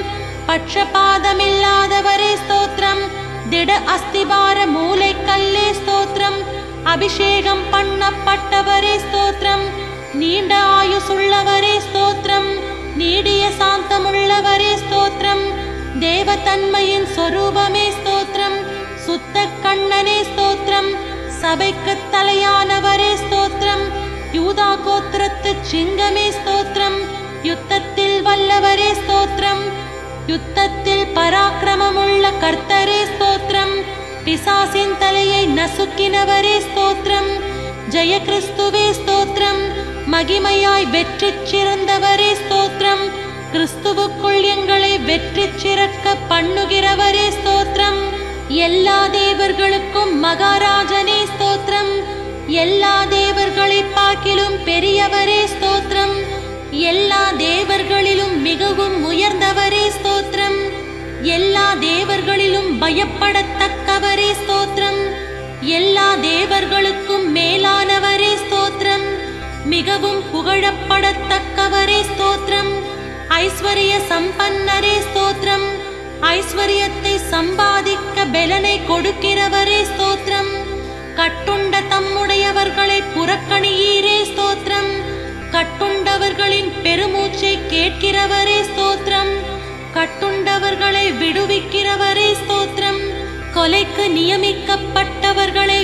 பட்சபாதமில்லாதவரே ஸ்தோத்திரம் திட அஸ்திபார மூளைக்கல்லே ஸ்தோத்திரம் அபிஷேகம் பண்ணப்பட்டவரே ஸ்தோத்திரம் நீண்ட ஆயுசுள்ளவரே ஸ்தோத்திரம் நீடிய சாந்தமுள்ளவரே ஸ்தோத்திரம் தேவதன்மையின் சொரூபமே ஸ்தோத்திரம் சுத்த கண்ணனே ஸ்தோத்திரம் சபைக்கு தலையானவரே ஸ்தோத்திரம் யூதா கோத்திரத்து சிங்கமே ஸ்தோத்திரம் யுத்தத்தில் வல்லவரே ஸ்தோத்திரம் யுத்தத்தில் பராக்கிரமமுள்ள கர்த்தரே ஸ்தோத்திரம் பிசாசின் தலையை நசுக்கினவரே ஸ்தோத்திரம் ஜெய கிறிஸ்துவே ஸ்தோத்திரம் மகிமையாய் வெற்றி சிறந்தவரே ஸ்தோத்திரம் கிறிஸ்துவுக்குள் எங்களை வெற்றி சிறக்க பண்ணுகிறவரே ஸ்தோத்திரம் எல்லா தேவர்களுக்கும் மகாராஜனே ஸ்தோத்திரம் எல்லா தேவர்களை பார்க்கிலும் பெரியவரே ஸ்தோத்திரம் எல்லா தேவர்களிலும் மிகவும் உயர்ந்தவரே ஸ்தோத்திரம் எல்லா தேவர்களிலும் பயப்படத்தக்கவரே ஸ்தோத்திரம் எல்லா தேவர்களுக்கும் மேலானவரே ஸ்தோத்திரம் மிகவும் புகழப்படத்தக்கவரே ஸ்தோத்திரம் ஐஸ்வர்ய சம்பன்னரே ஸ்தோத்திரம் ஐஸ்வர்யத்தை சம்பாதிக்க பெலனை கொடுக்கிறவரே ஸ்தோத்திரம் கட்டுண்ட தம்முடையவர்களை புறக்கணியீரே ஸ்தோத்திரம் கட்டுண்டவர்களின் பெருமூச்சை கேட்கிறவரே ஸ்தோத்திரம் கட்டுண்டவர்களை விடுவிக்கிறவரே ஸ்தோத்திரம் கொலைக்கு நியமிக்கப்பட்டவர்களை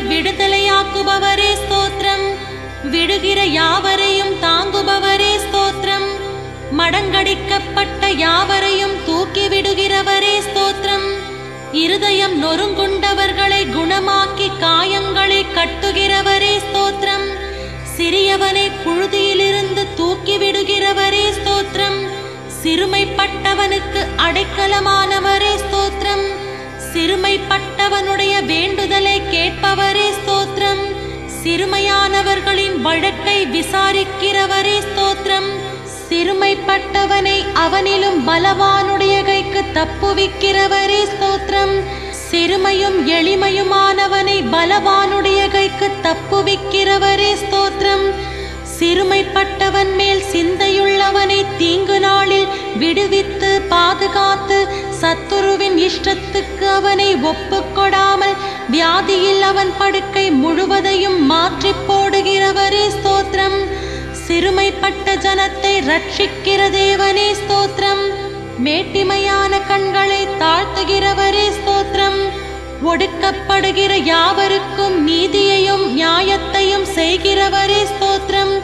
விடுதலையாக்குபவரே ஸ்தோத்திரம் விடுகிற யாவரையும் தாங்குபவரே ஸ்தோத்திரம் மடங்கடிக்கப்பட்ட யாவரையும் தூக்கி விடுகிறவரே ஸ்தோத்திரம் இருதயம் நொறுங்குண்டவர்களை குணமாக்கி காயங்களை கட்டுகிறவரே ஸ்தோத்திரம் சிறியவனை புழுதியிலிருந்து தூக்கி விடுகிறவரே ஸ்தோத்திரம் சிறுமைப்பட்டவனுக்கு அடைக்கலமானவரே ஸ்தோத்திரம் சிறுமைப்பட்டவனுடைய வேண்டுதலை கேட்பவரே ஸ்தோத்திரம் சிறுமையானவர்களின் வழக்கை விசாரிக்கிறவரே ஸ்தோத்திரம் சிறுமைப்பட்டவனை அவனிலும் பலவானுடைய கைக்கு தப்புவிக்கிறவரே ஸ்தோத்திரம் சிறுமையும் எளிமையுமானவனை பலவானுடைய கைக்கு தப்புவிக்கிறவரே ஸ்தோத்திரம் சிறுமைப்பட்டவன் மேல் சிந்தையுள்ளவனை தீங்கு நாளில் விடுவித்து பாதுகாத்து சத்துருவின் இஷ்டத்துக்கு அவனை ஒப்புக்கொடாமல் வியாதியில் அவன் படுக்கை முழுவதையும் மாற்றி போடுகிறவரே ஸ்தோத்திரம் சிறுமைப்பட்ட ஜனத்தை ரட்சிக்கிற தேவனே ஸ்தோத்திரம் மேட்டிமையான கண்களை தாழ்த்துகிறவரே ஸ்தோத்திரம் ஒடுக்கப்படுகிற யாவருக்கும் நீதியையும் நியாயத்தையும் செய்கிறவரே ஸ்தோத்திரம்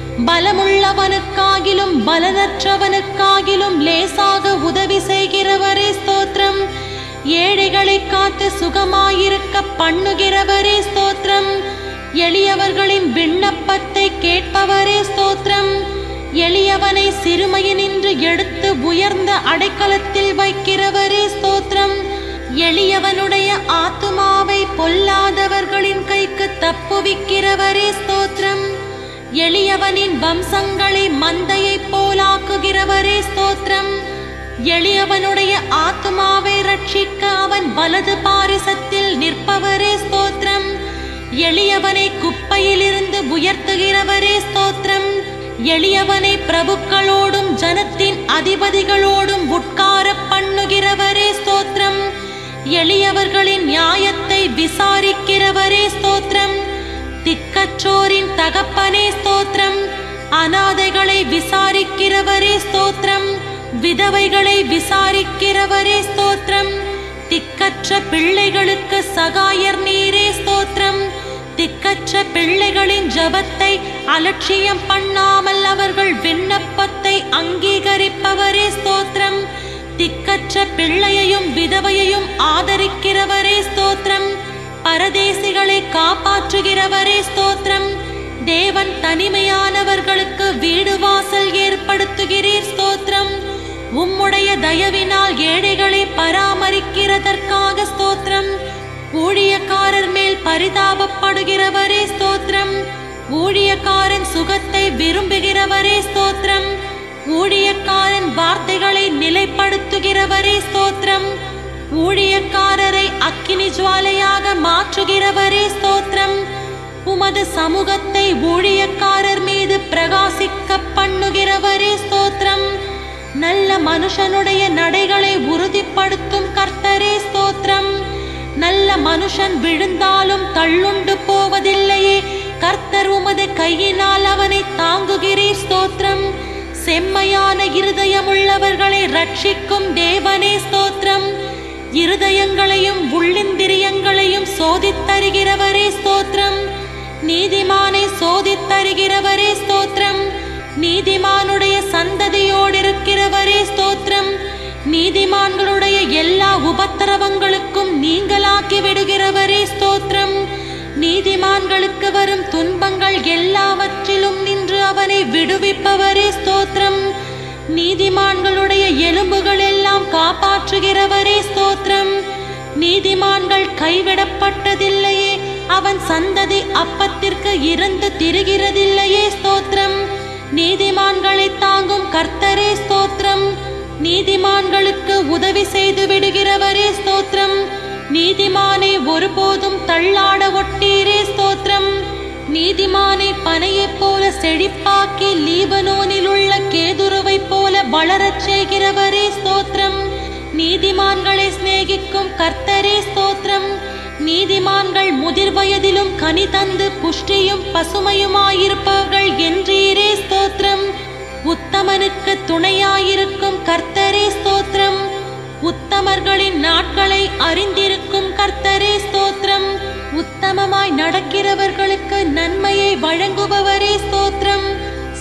பலமுள்ளவனுக்காகிலும் பலனற்றவனுக்காகிலும் லேசாக உதவி செய்கிறவரே ஸ்தோத்திரம் ஏழைகளை காத்து சுகமாயிருக்க பண்ணுகிறவரே ஸ்தோத்திரம் எளியவர்களின் விண்ணப்பத்தை கேட்பவரே ஸ்தோத்திரம் எளியவனை சிறுமையினின்று எடுத்து உயர்ந்த அடைக்கலத்தில் வைக்கிறவரே ஸ்தோத்திரம் எளியவனுடைய ஆத்துமாவை பொல்லாதவர்களின் கைக்கு தப்புவிக்கிறவரே ஸ்தோத்திரம் எளியவனின் வம்சங்களை மந்தையைப் போலாக்குகிறவரே ஸ்தோத்திரம் எளியவனுடைய ஆத்துமாவை ரட்சிக்க அவன் வலது பாரிசத்தில் நிற்பவரே ஸ்தோத்திரம் எளியவனை குப்பையிலிருந்து உயர்த்துகிறவரே ஸ்தோத்திரம் எளியவனை பிரபுக்களோடும் ஜனத்தின் அதிபதிகளோடும் உட்கார பண்ணுகிறவரே ஸ்தோத்திரம் எளியவர்களின் நியாயத்தை விசாரிக்கிறவரே ஸ்தோத்திரம் திக்கற்றோரின் தகப்பனே ஸ்தோத்திரம் அனாதைகளை விசாரிக்கிறவரே ஸ்தோத்திரம் விதவைகளை விசாரிக்கிறவரே ஸ்தோத்திரம் திக்கற்ற பிள்ளைகளுக்கு சகாயர் நீரே ஸ்தோத்திரம் திக்கற்ற பிள்ளைகளின் ஜபத்தை அலட்சியம் பண்ணாமல் அவர்கள் விண்ணப்பத்தை அங்கீகரிப்பவரே ஸ்தோத்திரம் திக்கற்ற பிள்ளையையும் விதவையையும் ஆதரிக்கிறவரே ஸ்தோத்திரம் பரதேசிகளை காப்பாற்றுகிறவரே ஸ்தோத்திரம் தேவன் தனிமையானவர்களுக்கு வீடு வாசல் ஏற்படுத்துகிறீர் ஸ்தோத்திரம் உம்முடைய தயவினால் ஏழைகளை பராமரிக்கிறதற்காக ஸ்தோத்திரம் ஊழியக்காரர் மேல் பரிதாபப்படுகிறவரே ஸ்தோத்திரம் ஊழியக்காரன் சுகத்தை விரும்புகிறவரே ஸ்தோத்திரம் ஊழியக்காரன் வார்த்தைகளை நிலைப்படுத்துகிறவரே ஸ்தோத்திரம் ஊழியக்காரரை அக்கினி ஜுவாலையாக மாற்றுகிறவரே ஸ்தோத்திரம் உமது சமூகத்தை ஊழியக்காரர் மீது பிரகாசிக்க பண்ணுகிறவரே ஸ்தோத்திரம் நல்ல மனுஷனுடைய நடைகளை உறுதிப்படுத்தும் கர்த்தரே ஸ்தோத்திரம் நல்ல மனுஷன் விழுந்தாலும் தள்ளுண்டு போவதில்லையே கர்த்தர் உமது கையினால் அவனை தாங்குகிறீர் ஸ்தோத்திரம் செம்மையான இருதயமுள்ளவர்களை ரட்சிக்கும் தேவனே ஸ்தோத்திரம் இருதயங்களையும் உள்ளிந்திரியங்களையும் சோதித்தருகிறவரே ஸ்தோத்திரம் நீதிமானை சோதித்தருகிறவரே ஸ்தோத்திரம் நீதிமானுடைய சந்ததியோடிருக்கிறவரே ஸ்தோத்திரம் நீதிமான்களுடைய எல்லா உபத்திரவங்களுக்கும் நீங்களாக்கி விடுகிறவரே ஸ்தோத்திரம் நீதிமான்களுக்கு வரும் துன்பங்கள் எல்லாவற்றிலும் நின்று அவனை விடுவிப்பவரே ஸ்தோத்திரம் நீதிமான்களுடைய எலும்புகள் எல்லாம் காப்பாற்றுகிறவரே ஸ்தோத்திரம் நீதிமான்கள் கைவிடப்பட்டதில்லையே அவன் சந்ததி அப்பத்திற்கு இறந்து திரிகிறதில்லையே ஸ்தோத்திரம் நீதிமான்களை தாங்கும் கர்த்தரே ஸ்தோத்திரம் நீதிமான்களுக்கு உதவி செய்து விடுகிறவரே ஸ்தோத்திரம் நீதிமானை ஒருபோதும் தள்ளாட ஒட்டீரே ஸ்தோத்திரம் நீதிமானை பனையைப் போல செழிப்பாக்கி லீபனோனில் உள்ள கேதுருவைப் போல வளரச் செய்கிறவரே ஸ்தோத்திரம் நீதிமான்களை சிநேகிக்கும் கர்த்தரே ஸ்தோத்திரம் நீதிமான்கள் முதிர் வயதிலும் கனி தந்து புஷ்டியும் பசுமையுமாயிருப்பவர்கள் என்றீரே ஸ்தோத்திரம் உத்தமனுக்கு துணையாயிருக்கும் கர்த்தரே ஸ்தோத்திரம் உத்தமர்களின் நாட்களை அறிந்திருக்கும் கர்த்தரே ஸ்தோத்திரம் உத்தமமாய் நடக்கிறவர்களுக்கு நன்மையை வழங்குபவரே ஸ்தோத்திரம்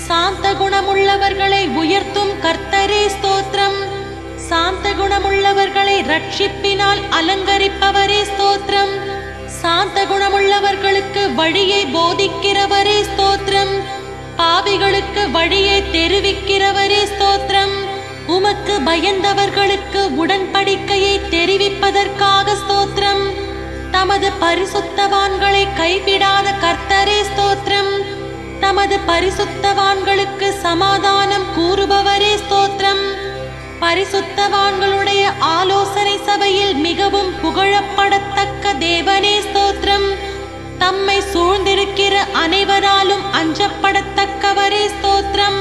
சாந்த குணமுள்ளவர்களை உயர்த்தும் கர்த்தரே ஸ்தோத்திரம் சாந்த குணமுள்ளவர்களை ரட்சிப்பினால் அலங்கரிப்பவரே ஸ்தோத்திரம் சாந்த குணமுள்ளவர்களுக்கு வழியை போதிக்கிறவரே ஸ்தோத்திரம் பாவிகளுக்கு வழியை தெரிவிக்கிறவரே ஸ்தோத்திரம் உமக்கு பயந்தவர்களுக்கு உடன்படிக்கையை தெரிவிப்பதற்காக ஸ்தோத்திரம் தமது பரிசுத்தவான்களை கைவிடாத கர்த்தரே ஸ்தோத்திரம் தமது பரிசுத்தவான்களுக்கு சமாதானம் கூறுபவரே ஸ்தோத்திரம் பரிசுத்தவான்களுடைய ஆலோசனை சபையில் மிகவும் புகழப்படத்தக்க தேவனே ஸ்தோத்திரம் தம்மை சூழ்ந்திருக்கிற அனைவராலும் அஞ்சப்படத்தக்கவரே ஸ்தோத்திரம்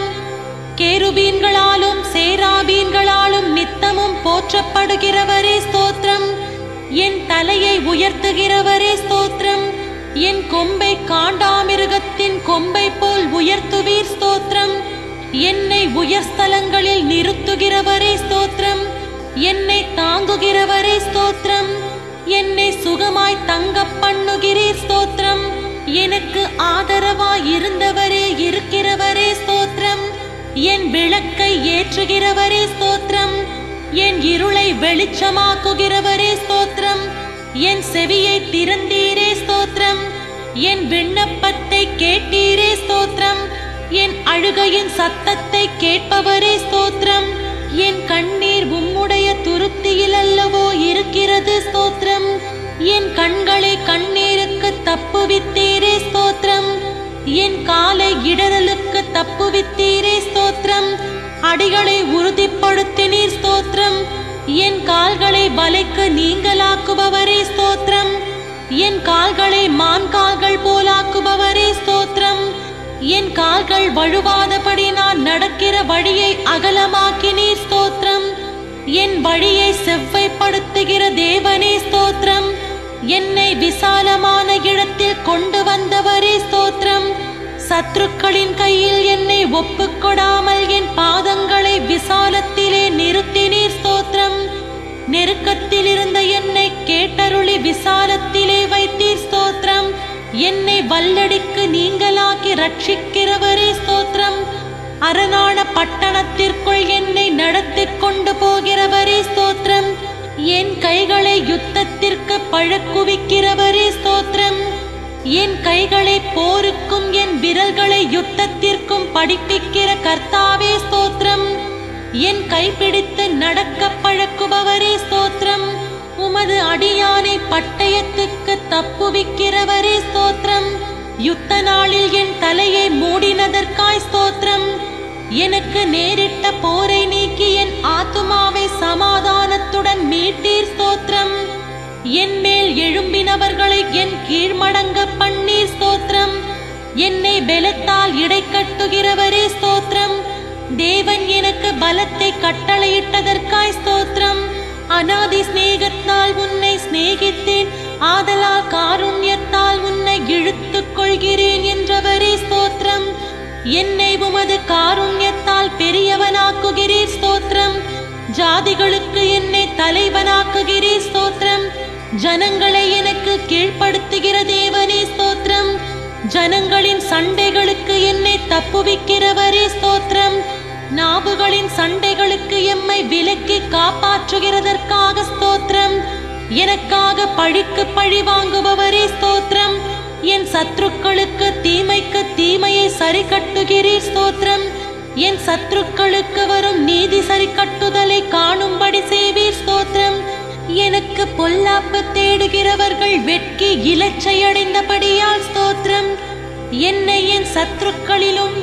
கேருபீன்களாலும் சேராபீன்களாலும் நித்தமும் போற்றப்படுகிறவரே ஸ்தோத்திரம் என் தலையை உயர்த்துகிறவரே ஸ்தோத்திரம் என் கொம்பை காண்டாமிருகத்தின் கொம்பை போல் உயர்த்துவீர் ஸ்தோத்திரம் என்னை உயர்ஸ்தலங்களில் நிறுத்துகிறவரே ஸ்தோத்திரம் என்னை தாங்குகிறவரே ஸ்தோத்திரம் என்னை சுகமாய் தங்க பண்ணுகிறீர் ஸ்தோத்திரம் எனக்கு ஆதரவாய் இருந்தவரே இருக்கிறவரே ஸ்தோத்திரம் என் விளக்கை ஏற்றுகிறவரே ஸ்தோத்திரம் என் இருளை வெளிச்சமாக்குகிறவரே ஸ்தோத்திரம் என் செவியை திறந்தீரே ஸ்தோத்திரம் என் விண்ணப்பத்தை கேட்டீரே ஸ்தோத்திரம் என் அழுகையின் சத்தத்தை கேட்பவரே ஸ்தோத்திரம் என் கண்ணீர் உம்முடைய துருத்தியில் அல்லவோ இருக்கிறது ஸ்தோத்திரம் என் கண்களை கண்ணீருக்கு தப்புவித்தீரே ஸ்தோத்திரம் என் காலை இடரலுக்கு தப்புவித்தீரே ஸ்தோத்திரம் அடிகளை உறுதிப்படுத்தினீர் ஸ்தோத்திரம் என் கால்களை வலைக்கு நீங்களாக்குபவரே ஸ்தோத்திரம் என் கால்களை மான் கால்கள் போலாக்குபவரே ஸ்தோத்திரம் என் கால்கள் வழுவாதபடி நான் நடக்கிற வழியை அகலமாக்கினீர் ஸ்தோத்திரம் என் வழியை செவ்வைப்படுத்துகிற தேவனே ஸ்தோத்திரம் என்னை விசாலமான இடத்தில் கொண்டு வந்தவரே ஸ்தோத்திரம் சத்துருக்களின் கையில் என்னை ஒப்புக்கொடாமல் என் பாதங்களை விசாலத்திலே நிறுத்தினீர் ஸ்தோத்திரம் நெருக்கத்தில் இருந்த என்னை கேட்டருளி விசாலத்திலே வைத்தீர் ஸ்தோத்திரம் என்னை வல்லடிக்கு நீங்களாக்கி ரட்சிக்கிறவரே ஸ்தோத்திரம் அரணான பட்டணத்திற்குள் என்னை நடத்திக் கொண்டு போகிறவரே ஸ்தோத்திரம் என் கைகளை யுத்தத்திற்கு பழக்குவிக்கிறவரே ஸ்தோத்திரம் என் கைகளை போருக்கும் என் விரல்களை யுத்தத்திற்கும் படிப்பிக்கிற கர்த்தாவே ஸ்தோத்திரம் என் கைப்பிடித்து நடக்க பழக்குபவரே ஸ்தோத்திரம் உமது அடியானை பட்டயத்துக்கு தப்புவிக்கிறவரே ஸ்தோத்திரம் யுத்த நாளில் என் தலையை மூடினதற்காய் ஸ்தோத்திரம் எனக்கு நேரிட்ட போரை நீக்கி என் ஆத்துமாவை சமாதானத்துடன் மீட்டீர் ஸ்தோத்திரம் என் மேல் எழும்பினவர்களை என் கீழ்மடங்க பண்ணீர் ஸ்தோத்திரம் என்னை பெலத்தால் இடைக்கட்டுகிறவரே ஸ்தோத்திரம் தேவன் எனக்கு பலத்தை கட்டளையிட்டதற்காய் ஸ்தோத்திரம் அனாதி சிநேகத்தால் உன்னை சிநேகித்தேன் ஆதலால் காருண்யத்தால் உன்னை இழுத்துக் கொள்கிறேன் என்றவரே ஸ்தோத்திரம் என்னை உமது காருண்யத்தால் பெரியவனாக்குகிறீர் ஸ்தோத்திரம் ஜாதிகளுக்கு என்னை தலைவனாக்குகிறீர் ஸ்தோத்திரம் ஜனங்களை எனக்கு கீழ்ப்படுத்துகிற தேவனே ஸ்தோத்திரம் ஜனங்களின் சண்டைகளுக்கு என்னை தப்புவிக்கிறவரே ஸ்தோத்திரம் நாவுகளின் சண்டைகளுக்கு எம்மை விலக்கி காப்பாற்றுகிறதற்காக ஸ்தோத்திரம் எனக்காக பழிக்கு பழி வாங்குபவரே ஸ்தோத்திரம் என் சத்துருக்களுக்கு தீமைக்கு தீமையை சரி கட்டுகிறீர் ஸ்தோத்திரம் என் சத்துருக்களுக்கு வரும் நீதி சரி கட்டுதலை காணும்படி செய்வீர் ஸ்தோத்திரம் எனக்கு பொல்லாப்பு தேடுகிறவர்கள் வெட்கி இலச்சையடைந்தபடியால் ஸ்தோத்திரம் என்னை என் சத்துருக்களிலும்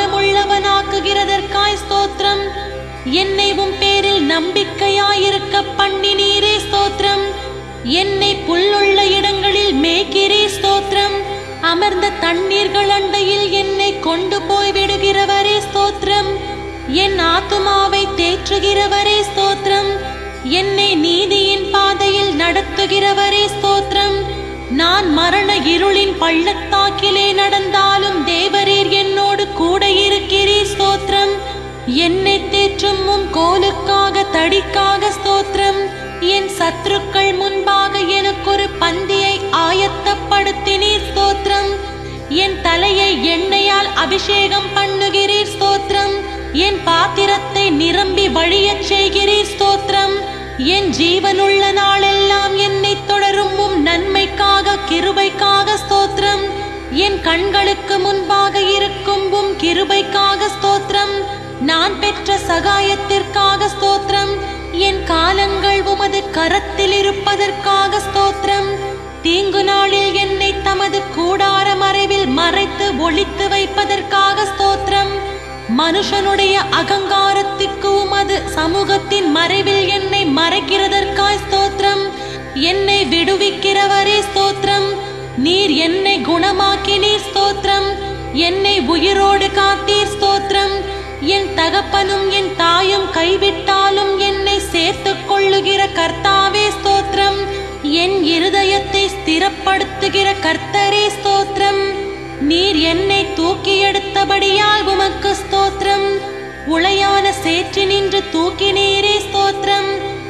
ஞானமுள்ளவனாக்குகிறதற்காய் ஸ்தோத்திரம் என்னை உம் பேரில் நம்பிக்கையாயிருக்க பண்ணினீரே ஸ்தோத்திரம் என்னை புல்லுள்ள இடங்களில் மேய்க்கிறே ஸ்தோத்திரம் அமர்ந்த தண்ணீர்கள் அண்டையில் என்னை கொண்டு போய் விடுகிறவரே ஸ்தோத்திரம் என் ஆத்துமாவை தேற்றுகிறவரே ஸ்தோத்திரம் என்னை நீதியின் பாதையில் நடத்துகிறவரே ஸ்தோத்திரம் நான் மரண இருளின் பள்ளத்தாக்கிலே நடந்தாலும் தேவரீர் என்னோடு கூட இருக்கிறீர் ஸ்தோத்திரம் என்னை தேற்றும் உம் கோலுக்காக தடிக்காக ஸ்தோத்திரம் என் சத்துருக்கள் முன்பாக எனக்கொரு பந்தியை ஆயத்தப்படுத்தினீர் ஸ்தோத்திரம் என் தலையை எண்ணெயால் அபிஷேகம் பண்ணுகிறீர் ஸ்தோத்திரம் என் பாத்திரத்தை நிரம்பி வழியச் செய்கிறீர் ஸ்தோத்திரம் என் ஜீவனுள்ள நாளெல்லாம் என்னை தொடரும் உம் நன்மைக்காக கிருபைக்காக ஸ்தோத்திரம் என் கண்களுக்கு முன்பாக இருக்கும் உம் கிருபைக்காக ஸ்தோத்திரம் நான் பெற்ற சகாயத்திற்காக ஸ்தோத்திரம் என் காலங்கள் உமது கரத்தில் இருப்பதற்காக ஸ்தோத்திரம் தீங்கு நாளில் என்னை தமது கூடார மறைவில் மறைத்து ஒளித்து வைப்பதற்காக ஸ்தோத்திரம் மனுஷனுடைய அகங்காரத்திற்கு உமது சமூகத்தின் மறைவில் என்னை மறைக்கிறதற்காய் ஸ்தோத்திரம் என்னை விடுவிக்கிறவரே ஸ்தோத்திரம் நீர் என்னை குணமாக்கினீர் ஸ்தோத்திரம் என்னை உயிரோடு காத்தீர் ஸ்தோத்திரம் என் தகப்பனும் என் தாயும் கைவிட்டாலும் என்னை சேர்த்துக் கொள்ளுகிற கர்த்தாவே ஸ்தோத்திரம் என் இருதயத்தை ஸ்திரப்படுத்துகிற கர்த்தரே ஸ்தோத்திரம் நீர் என்னை தூக்கி எடுத்தபடியால் உமக்கு ஸ்தோத்திரம் உளையான சேற்றினின்று தூக்கினீரே ஸ்தோத்திரம்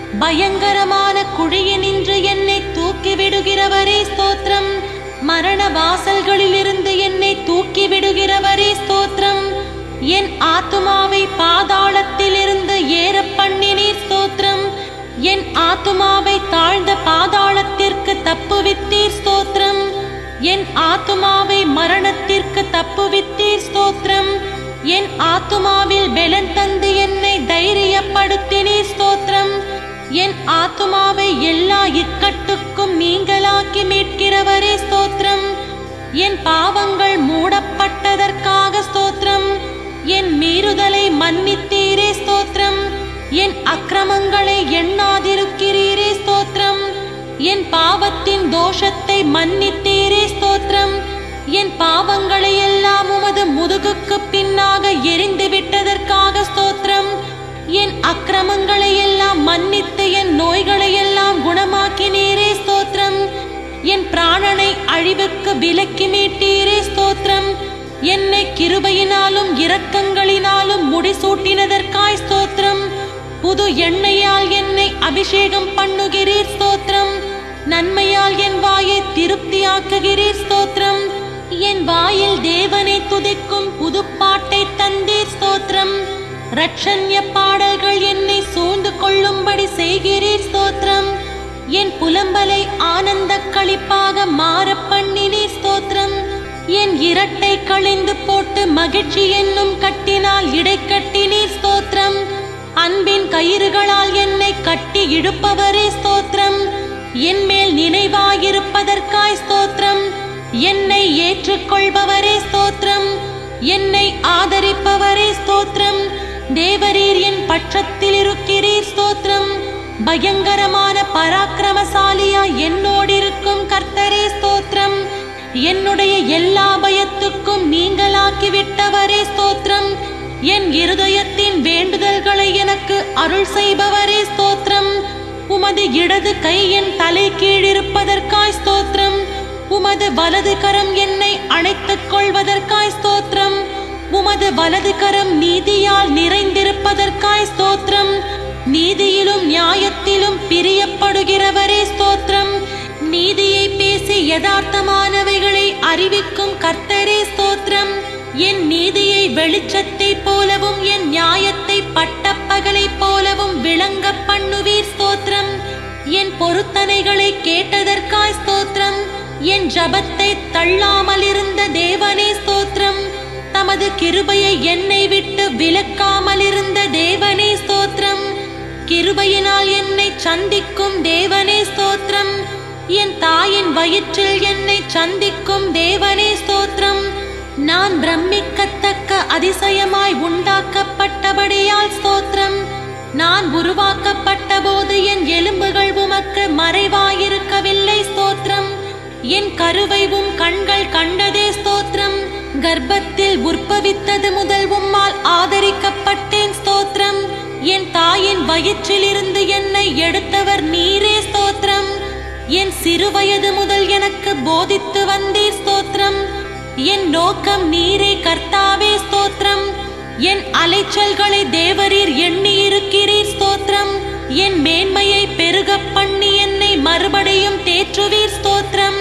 பயங்கரமான குழியினின்று என்னை தூக்கி விடுகிறவரே ஸ்தோத்திரம் மரண வாசல்களிலிருந்து என்னை தூக்கி விடுகிறவரே ஸ்தோத்திரம் என் ஆத்துமாவை பாதாளத்திலிருந்து ஏற பண்ணினீர் ஸ்தோத்திரம் என் ஆத்துமாவை தாழ்ந்த பாதாளத்திற்கு தப்புவித்தீர் ஸ்தோத்திரம் என் ஆத்துமாவை மரணத்திற்கு தப்புவித்தீர் ஸ்தோத்திரம் என் ஆத்துமாவில் பெலன் தந்து என்னை தைரியப்படுத்தினீர் ஸ்தோத்திரம் என் ஆத்துமாவை எல்லா இக்கட்டுக்கும் நீங்களாக்கி மீட்கிறவரே ஸ்தோத்திரம் என் பாவங்கள் மூடப்பட்டதற்காக ஸ்தோத்திரம் என் மீறுதலை மன்னித்தீரே ஸ்தோத்திரம் என் அக்கிரமங்களை எண்ணாதிருக்கிறீரே ஸ்தோத்திரம் என் பாவத்தின் தோஷத்தை மன்னித்தீரே ஸ்தோத்திரம் என் பாவங்களை எல்லாம் உமது முதுகுக்கு பின்னாக எரிந்து விட்டதற்காக ஸ்தோத்திரம் என் அக்கிரமங்களை எல்லாம் மன்னித்து என் நோய்களை எல்லாம் குணமாக்கினீரே ஸ்தோத்திரம் என் பிராணனை அழிவுக்கு விலக்கி மீட்டீரே ஸ்தோத்திரம் என்னை கிருபையினாலும் இரக்கங்களினாலும் முடிசூட்டினதற்காய் ஸ்தோத்திரம் புது எண்ணெயால் என்னை அபிஷேகம் பண்ணுகிறீர் ஸ்தோத்திரம் நன்மையால் என் வாயை திருப்தியாக்குகிறீர் ஸ்தோத்திரம் என் வாயில் தேவனை துதிக்கும் புது பாட்டை தந்தீர் ஸ்தோத்திரம் ரட்சண்ய பாடல்கள் என்னை சூழ்ந்து கொள்ளும்படி செய்கிறீர் ஸ்தோத்திரம் என் புலம்பலை ஆனந்த களிப்பாக மாற பண்ணினீர் ஸ்தோத்திரம் என் இரட்டை கழிந்து போட்டு மகிழ்ச்சி என்னும் கட்டினால் இடை கட்டினீர் ஸ்தோத்திரம் அன்பின் கயிறுகளால் என்னை கட்டி இழுப்பவரே ஸ்தோத்திரம் என் மேல் நினைவாயிருப்பதற்காய் ஸ்தோத்திரம் என்னை ஏற்றுக்கொள்பவரே ஸ்தோத்திரம் என்னை ஆதரிப்பவரே ஸ்தோத்திரம் தேவரீர் என் பட்சத்தில் இருக்கிறீர் ஸ்தோத்திரம் பயங்கரமான பராக்கிரமசாலியா என்னோடிருக்கும் கர்த்தரே ஸ்தோத்திரம் என்னுடைய எல்லா பயத்துக்கும் நீங்களாக்கி விட்டவரே ஸ்தோத்திரம் என் இருதயத்தின் வேண்டுதல்களை எனக்கு அருள் செய்பவரே ஸ்தோத்திரம் உமது இடது கை என் தலை கீழிருப்பதற்காய் ஸ்தோத்திரம் உமது வலது கரம் என்னை அணைத்துக் கொள்வதற்காய் ஸ்தோத்திரம் உமது வலது கரம் நீதியால் நிறைந்திருப்பதற்காய் ஸ்தோத்திரம் நீதியிலும் நியாயத்திலும் பிரியப்படுகிறவரே ஸ்தோத்திரம் நீதியை பேசி யதார்த்தமானவைகளை அறிவிக்கும் கர்த்தரே ஸ்தோத்திரம் என் நீதியை வெளிச்சத்தைப் போலவும் என் நியாயத்தை பட்டப்பகலைப் போலவும் விளங்க பண்ணுவீர் ஸ்தோத்திரம் என் பொருத்தனைகளை கேட்டதற்காய் ஸ்தோத்திரம் என் ஜபத்தை தள்ளாமல் இருந்த தேவனே ஸ்தோத்திரம் தமது கிருபையை என்னை விட்டு விலக்காமல் இருந்த தேவனே ஸ்தோத்திரம் கிருபையினால் என்னை சந்திக்கும் தேவனே ஸ்தோத்திரம் என் தாயின் வயிற்றில் என்னை சந்திக்கும் தேவனே ஸ்தோத்திரம் நான் பிரமிக்கத்தக்க அதிசயமாய் உண்டாக்கப்பட்டபடியால் ஸ்தோத்திரம் நான் உருவாக்கப்பட்ட போது என் எலும்புகள் உமக்கு மறைவாயிருக்கவில்லை ஸ்தோத்திரம் என் கருவை உம் கண்கள் கண்டதே ஸ்தோத்திரம் கர்ப்பத்தில் உற்பவித்தது முதல் உம்மால் ஆதரிக்கப்பட்டேன் ஸ்தோத்திரம் என் தாயின் வயிற்றிலிருந்து என்னை எடுத்தவர் நீரே ஸ்தோத்திரம் என் சிறுவயது முதல் எனக்கு போதித்து வந்தீர் ஸ்தோத்திரம் என் நோக்கம் நீரே கர்த்தாவே ஸ்தோத்திரம் என் அலைச்சல்களை தேவரீர் எண்ணி இருக்கிறீர் ஸ்தோத்திரம் என் மேன்மையை பெருகப் பண்ணி என்னை மறுபடியும் தேற்றுவீர் ஸ்தோத்திரம்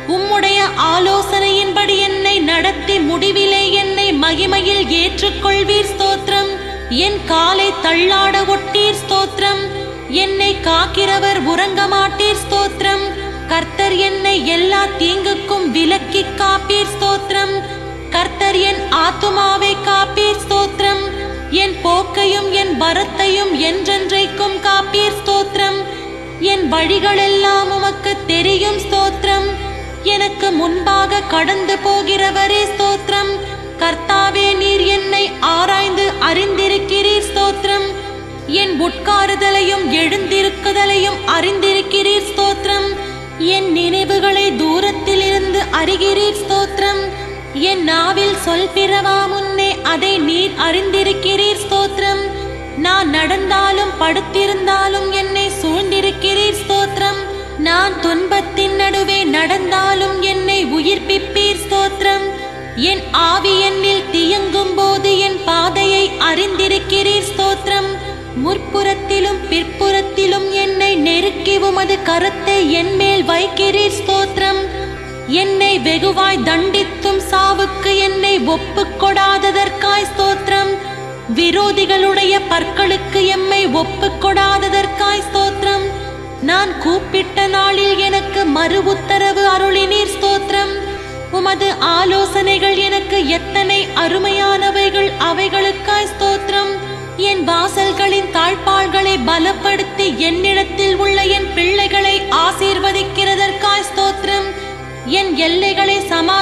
உம்முடைய ஆலோசனையின்படி என்னை நடத்தி முடிவிலே என்னை மகிமையில் ஏற்றுக்கொள்வீர் ஸ்தோத்திரம் என் காலை தள்ளாட ஒட்டீர் ஸ்தோத்திரம் என்னை காக்கிறவர் உறங்க மாட்டீர் ஸ்தோத்திரம் கர்த்தர் என்னை எல்லா தீங்குக்கும் விலக்கி காப்பீர் ஸ்தோத்திரம் கர்த்தர் என் ஆத்துமாவை காப்பீர் ஸ்தோத்திரம் என் போக்கையும் என் வரத்தையும் என்றென்றைக்கும் காப்பீர் ஸ்தோத்திரம் என் வழிகளெல்லாம் உமக்கு தெரியும் ஸ்தோத்திரம் எனக்கு முன்பாக கடந்து போகிறவரே ஸ்தோத்திரம் கர்த்தாவே நீர் என்னை ஆராய்ந்து அறிந்திருக்கிறீர் ஸ்தோத்திரம் என் உட்காருதலையும் எழுந்திருக்குதலையும் அறிந்திருக்கிறீர் ஸ்தோத்திரம் என் நினைவுகளை தூரத்தில் இருந்து அறிகிறீர் ஸ்தோத்திரம் என் நாவில் சொல் பிறவா முன்னே அதை நீர் அறிந்திருக்கிறீர் ஸ்தோத்திரம் நான் நடந்தாலும் படுத்திருந்தாலும் என்னை சூழ்ந்திருக்கிறீர் ஸ்தோத்திரம் நான் துன்பத்தின் நடுவே நடந்தாலும் என்னை உயிர்ப்பிப்பீர் ஸ்தோத்திரம் என் ஆவி என்னில் தியங்கும் போது என் பாதையை அறிந்திருக்கிறீர் ஸ்தோத்திரம் முற்புறத்திலும் பிற்புறத்திலும் என்னை நெருக்கி உமது கரத்தை என் மேல் வைக்கிறீர் ஸ்தோத்திரம் என்னை வெகுவாய் தண்டித்தும் சாவுக்கு என்னை ஒப்புக் கொடாததற்காய் ஸ்தோத்திரம் விரோதிகளுடைய பற்களுக்கு எம்மை ஒப்புக் கொடாததற்காய் ஸ்தோத்திரம் நான் கூப்பிட்ட நாளில் எனக்கு மறு உத்தரவு அருளினீர் ஸ்தோத்திரம் உமது ஆலோசனைகள் எனக்கு எத்தனை அருமையானவைகள் அவைகளுக்காய் ஸ்தோத்திரம் என் வாசல்களின் தாழ்பாள்களை பலப்படுத்தி என்னிடத்தில் உள்ள என் பிள்ளைகளை ஆசீர்வதிக்கிறதற்காய் ஸ்தோத்திரம் என் எல்லைகளை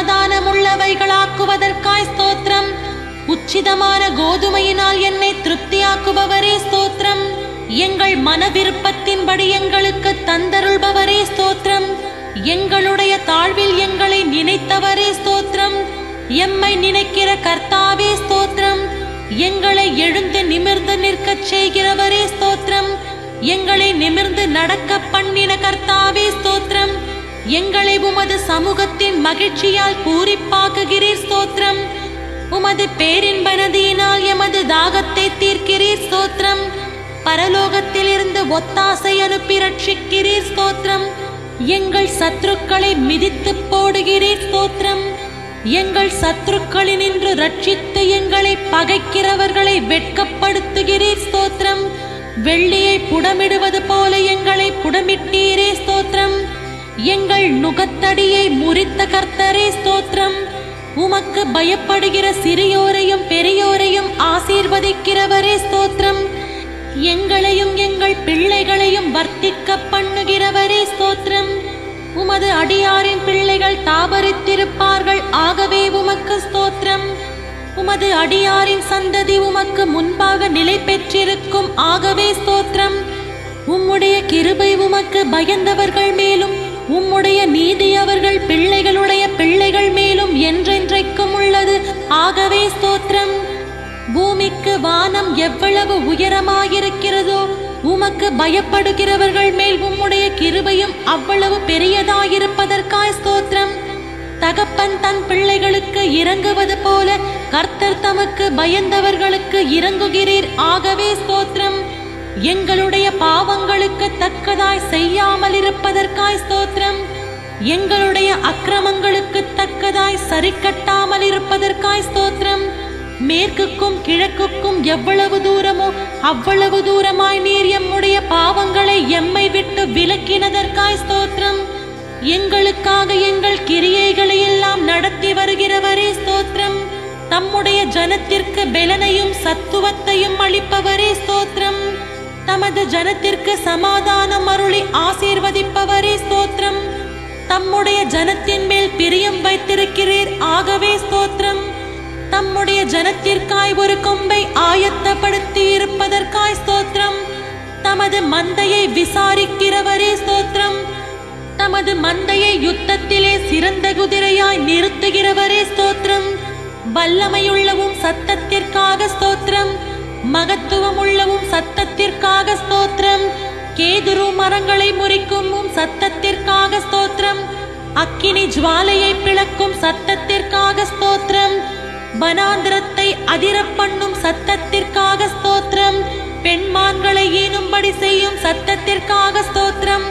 சமாதானமுள்ளவைகளாக்குவதற்காய் ஸ்தோத்திரம் உச்சிதமான கோதுமையினால் என்னை திருப்தியாக்குபவரே ஸ்தோத்திரம் எங்கள் மன விருப்பத்தின்படி எங்களுக்கு தந்தருள்பவரே ஸ்தோத்திரம் எங்களுடைய தாழ்வில் எங்களை நினைத்தவரே ஸ்தோத்திரம் எம்மை நினைக்கிற கர்த்தாவே ஸ்தோத்திரம் எங்களை எழுந்து நிமிர்ந்து நிற்கச் செய்கிறவரே ஸ்தோத்திரம் எங்களை நிமிர்ந்து நடக்க பண்ணின கர்த்தாவே ஸ்தோத்திரம் எங்களை உமது சமூகத்தின் மகிழ்ச்சியால் பூரிப்பாக்குகிறீர் ஸ்தோத்திரம் உமது பேரின்ப நதியினால் எமது தாகத்தை தீர்க்கிறீர் ஸ்தோத்திரம் பரலோகத்திலிருந்து ஒத்தாசை அனுப்பி ரட்சிக்கிறீர் ஸ்தோத்திரம் எங்கள் சத்துருக்களை மிதித்து போடுகிறீர் ஸ்தோத்திரம் எங்கள் சத்துருக்களினின்று ரட்சித்து எங்களை பகைக்கிறவர்களை வெட்கப்படுத்துகிறீர் ஸ்தோத்திரம் வெள்ளியை புடமிடுவது போல எங்களை புடமிட்டீரே ஸ்தோத்திரம் எங்கள் நுகத்தடியை முறித்த கர்த்தரே ஸ்தோத்திரம் உமக்கு பயப்படுகிற சிறியோரையும் பெரியோரையும் ஆசீர்வதிக்கிறவரே ஸ்தோத்திரம் எங்களையும் எங்கள் பிள்ளைகளையும் வர்த்திக்க பண்ணுகிறவரே ஸ்தோத்திரம் உமது அடியாரின் பிள்ளைகள் தாபரித்திருப்பார்கள் ஆகவே உமக்கு ஸ்தோத்திரம் உமது அடியாரின் சந்ததி உமக்கு முன்பாக நிலை பெற்றிருக்கும் ஆகவே ஸ்தோத்திரம் உம்முடைய கிருபை உமக்கு பயந்தவர்கள் மேலும் உம்முடைய நீதி அவர்கள் பிள்ளைகளுடைய பிள்ளைகள் மேலும் என்றென்றைக்கும் உள்ளது ஆகவே ஸ்தோத்திரம் பூமிக்கு வானம் எவ்வளவு உயரமாயிருக்கிறதோ உமக்கு பயப்படுகிறவர்கள் மேல் உம்முடைய கிருபையும் அவ்வளவு பெரியதாயிருப்பதற்காய் ஸ்தோத்திரம் தகப்பன் தன் பிள்ளைகளுக்கு இறங்குவது போல கர்த்தர் தமக்கு பயந்தவர்களுக்கு இறங்குகிறீர் ஆகவே ஸ்தோத்திரம் எங்களுடைய பாவங்களுக்கு தக்கதாய் செய்யாமல் இருப்பதற்காய் ஸ்தோத்திரம் எங்களுடைய அக்கிரமங்களுக்கு தக்கதாய் சரிக்கட்டாமல் இருப்பதற்காய் ஸ்தோத்திரம் மேற்குக்கும் கிழக்குக்கும் எவ்வளவு தூரமோ அவ்வளவு தூரமாய் நீர் எம்முடைய பாவங்களை எம்மை விட்டு விலக்கினதற்காய் ஸ்தோத்திரம் எங்களுக்காக எங்கள் கிரியைகளை எல்லாம் நடத்தி வருகிறவரே ஸ்தோத்திரம் தம்முடைய ஜனத்திற்கு பெலனையும் சத்துவத்தையும் அளிப்பவரே ஸ்தோத்திரம் தமது ஜனத்திற்கு சமாதானம் அருளி ஆசீர்வதிப்பவரே ஸ்தோத்திரம் தம்முடைய ஜனத்தின் மேல் பிரியம் வைத்திருக்கிறீர் ஆகவே ஸ்தோத்திரம் தம்முடைய ஜனத்திற்காய் ஒரு கொம்பை ஆயத்தப்படுத்தி இருப்பதற்காய் ஸ்தோத்திரம் தமது மந்தையை விசாரிக்கிறவரே ஸ்தோத்திரம் தமது மந்தையை யுத்தத்திலே சிறந்த குதிரையாய் நிறுத்துகிறவரே ஸ்தோத்திரம் வல்லமையுள்ளவும் சத்தத்திற்காக ஸ்தோத்திரம் மகத்துவமுள்ளவும் சத்தத்திற்காக ஸ்தோத்திரம் கேதுரு மரங்களை முறிக்கும் உம் சத்தத்திற்காக ஸ்தோத்திரம் அக்கினி ஜுவாலையை பிளக்கும் சத்தத்திற்காக ஸ்தோத்திரம் வனாந்திரத்தை அதிரப் பண்ணும் சத்தத்திற்காக ஸ்தோத்திரம் பெண்மான்களை ஈனும்படி செய்யும் சத்தத்திற்காக ஸ்தோத்திரம்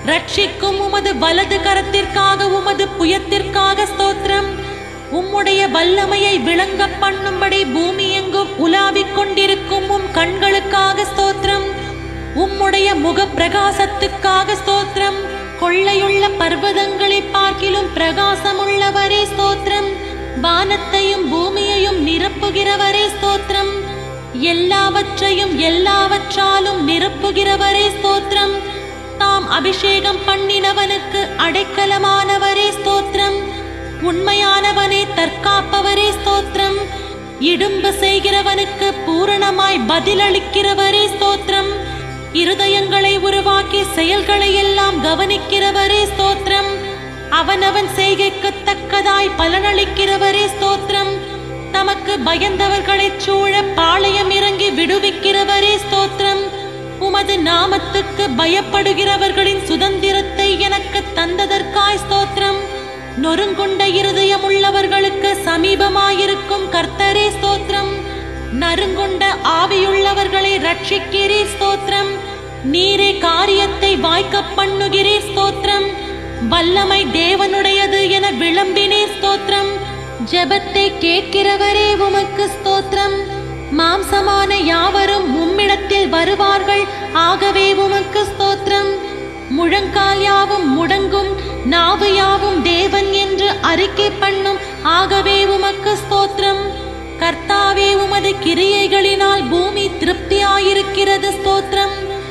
ரட்சிக்கும் உமது வலது கரத்திற்காக உமது புயத்திற்காக ஸ்தோத்திரம் உம்முடைய வல்லமையை விளங்க பண்ணும்படி பூமி எங்கும் உலாவிக் கொண்டிருக்கும் உம் கண்களுக்காக ஸ்தோத்திரம் உம்முடைய முக பிரகாசத்துக்காக ஸ்தோத்திரம் கொள்ளையுள்ள பர்வதங்களை பார்க்கிலும் பிரகாசமுள்ளவரே ஸ்தோத்திரம் வானத்தையும் பூமியையும் நிரப்புகிறவரே ஸ்தோத்திரம் எல்லாவற்றையும் எல்லாவற்றாலும் நிரப்புகிறவரே ஸ்தோத்திரம் தாம் அபிஷேகம் பண்ணினவனுக்கு அடைக்கலமானவரே ஸ்தோத்திரம் உண்மையானவனை தற்காப்பவரே ஸ்தோத்திரம் இடும்பு செய்கிறவனுக்கு பூரணமாய் பதிலளிக்கிறவரே ஸ்தோத்திரம் இருதயங்களை உருவாக்கி செயல்களை எல்லாம் கவனிக்கிறவரே ஸ்தோத்திரம் அவனவன் செய்கைக்கு தக்கதாய் பலனளிக்கிறவரே ஸ்தோத்திரம் தமக்கு பயந்தவர்களைச் சூழ பாளையம் இறங்கி விடுவிக்கிறவரே ஸ்தோத்திரம் உமது நாமத்துக்கு பயப்படுகிறவர்களின் சுதந்திரத்தை எனக்கு தந்ததற்காய் ஸ்தோத்திரம் நொறுங்குண்ட இருதயம் உள்ளவர்களுக்கு சமீபமாயிருக்கும் கர்த்தரே ஸ்தோத்திரம் நறுங்குண்ட ஆவியுள்ளவர்களை ரட்சிக்கிறீர் ஸ்தோத்திரம் நீரே காரியத்தை வாய்க்க பண்ணுகிறீர் ஸ்தோத்திரம் வல்லமை தேவனுடையது என விளம்பினீர் ஸ்தோத்திரம் ஜெபத்தை கேட்கிறவரே உமக்கு ஸ்தோத்திரம் மாம்சமான யாவரும் உம்மிடத்தில் வருவார்கள் ஆகவே உமக்கு ஸ்தோத்திரம் முழங்கால் யாவும் முடங்கும் நாவு யாவும் தேவன் என்று அறிக்கை பண்ணும் ஆகவே உமக்கு ஸ்தோத்திரம் கர்த்தாவே உமது கிரியைகளினால் பூமி திருப்தியாயிருக்கிறது ஸ்தோத்திரம்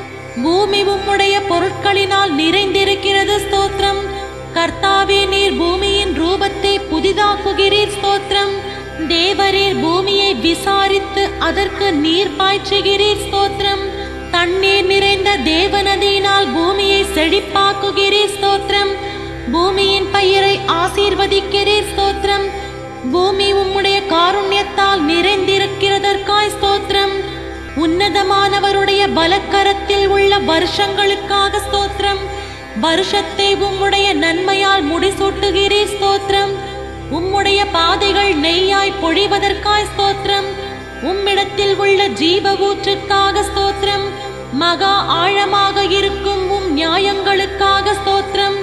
பூமி உம்முடைய பொருட்களினால் நிறைந்திருக்கிறது ஸ்தோத்திரம் கர்த்தாவே நீர் பூமியின் ரூபத்தை புதிதாக்குகிறீர் ஸ்தோத்திரம் தேவரீர் பூமியை விசாரித்து அதற்கு நீர் பாய்ச்சுகிறீர் ஸ்தோத்திரம் தண்ணீர் நிறைந்த தேவநதியினால் பூமியை செழிப்பாக்குகிறீர் ஸ்தோத்திரம் பூமியின் பயிரை ஆசீர்வதிக்கிறீர் ஸ்தோத்திரம் பூமி உம்முடைய காருண்யத்தால் நிறைந்திருக்கிறதற்காய் ஸ்தோத்திரம் உன்னதமானவருடைய பலக்கரத்தில் உள்ள வருஷங்களுக்காக ஸ்தோத்திரம் வருஷத்தை உம்முடைய நன்மையால் முடிசூட்டுகிறீர் ஸ்தோத்திரம் உம்முடைய பாதைகள் நெய்யாய் பொழிவதற்காய் ஸ்தோத்திரம் உம்மிடத்தில் உள்ள ஜீவ ஊற்றுக்காக ஸ்தோத்திரம் மகா ஆழமாக இருக்கும் உம் நியாயங்களுக்காக ஸ்தோத்திரம்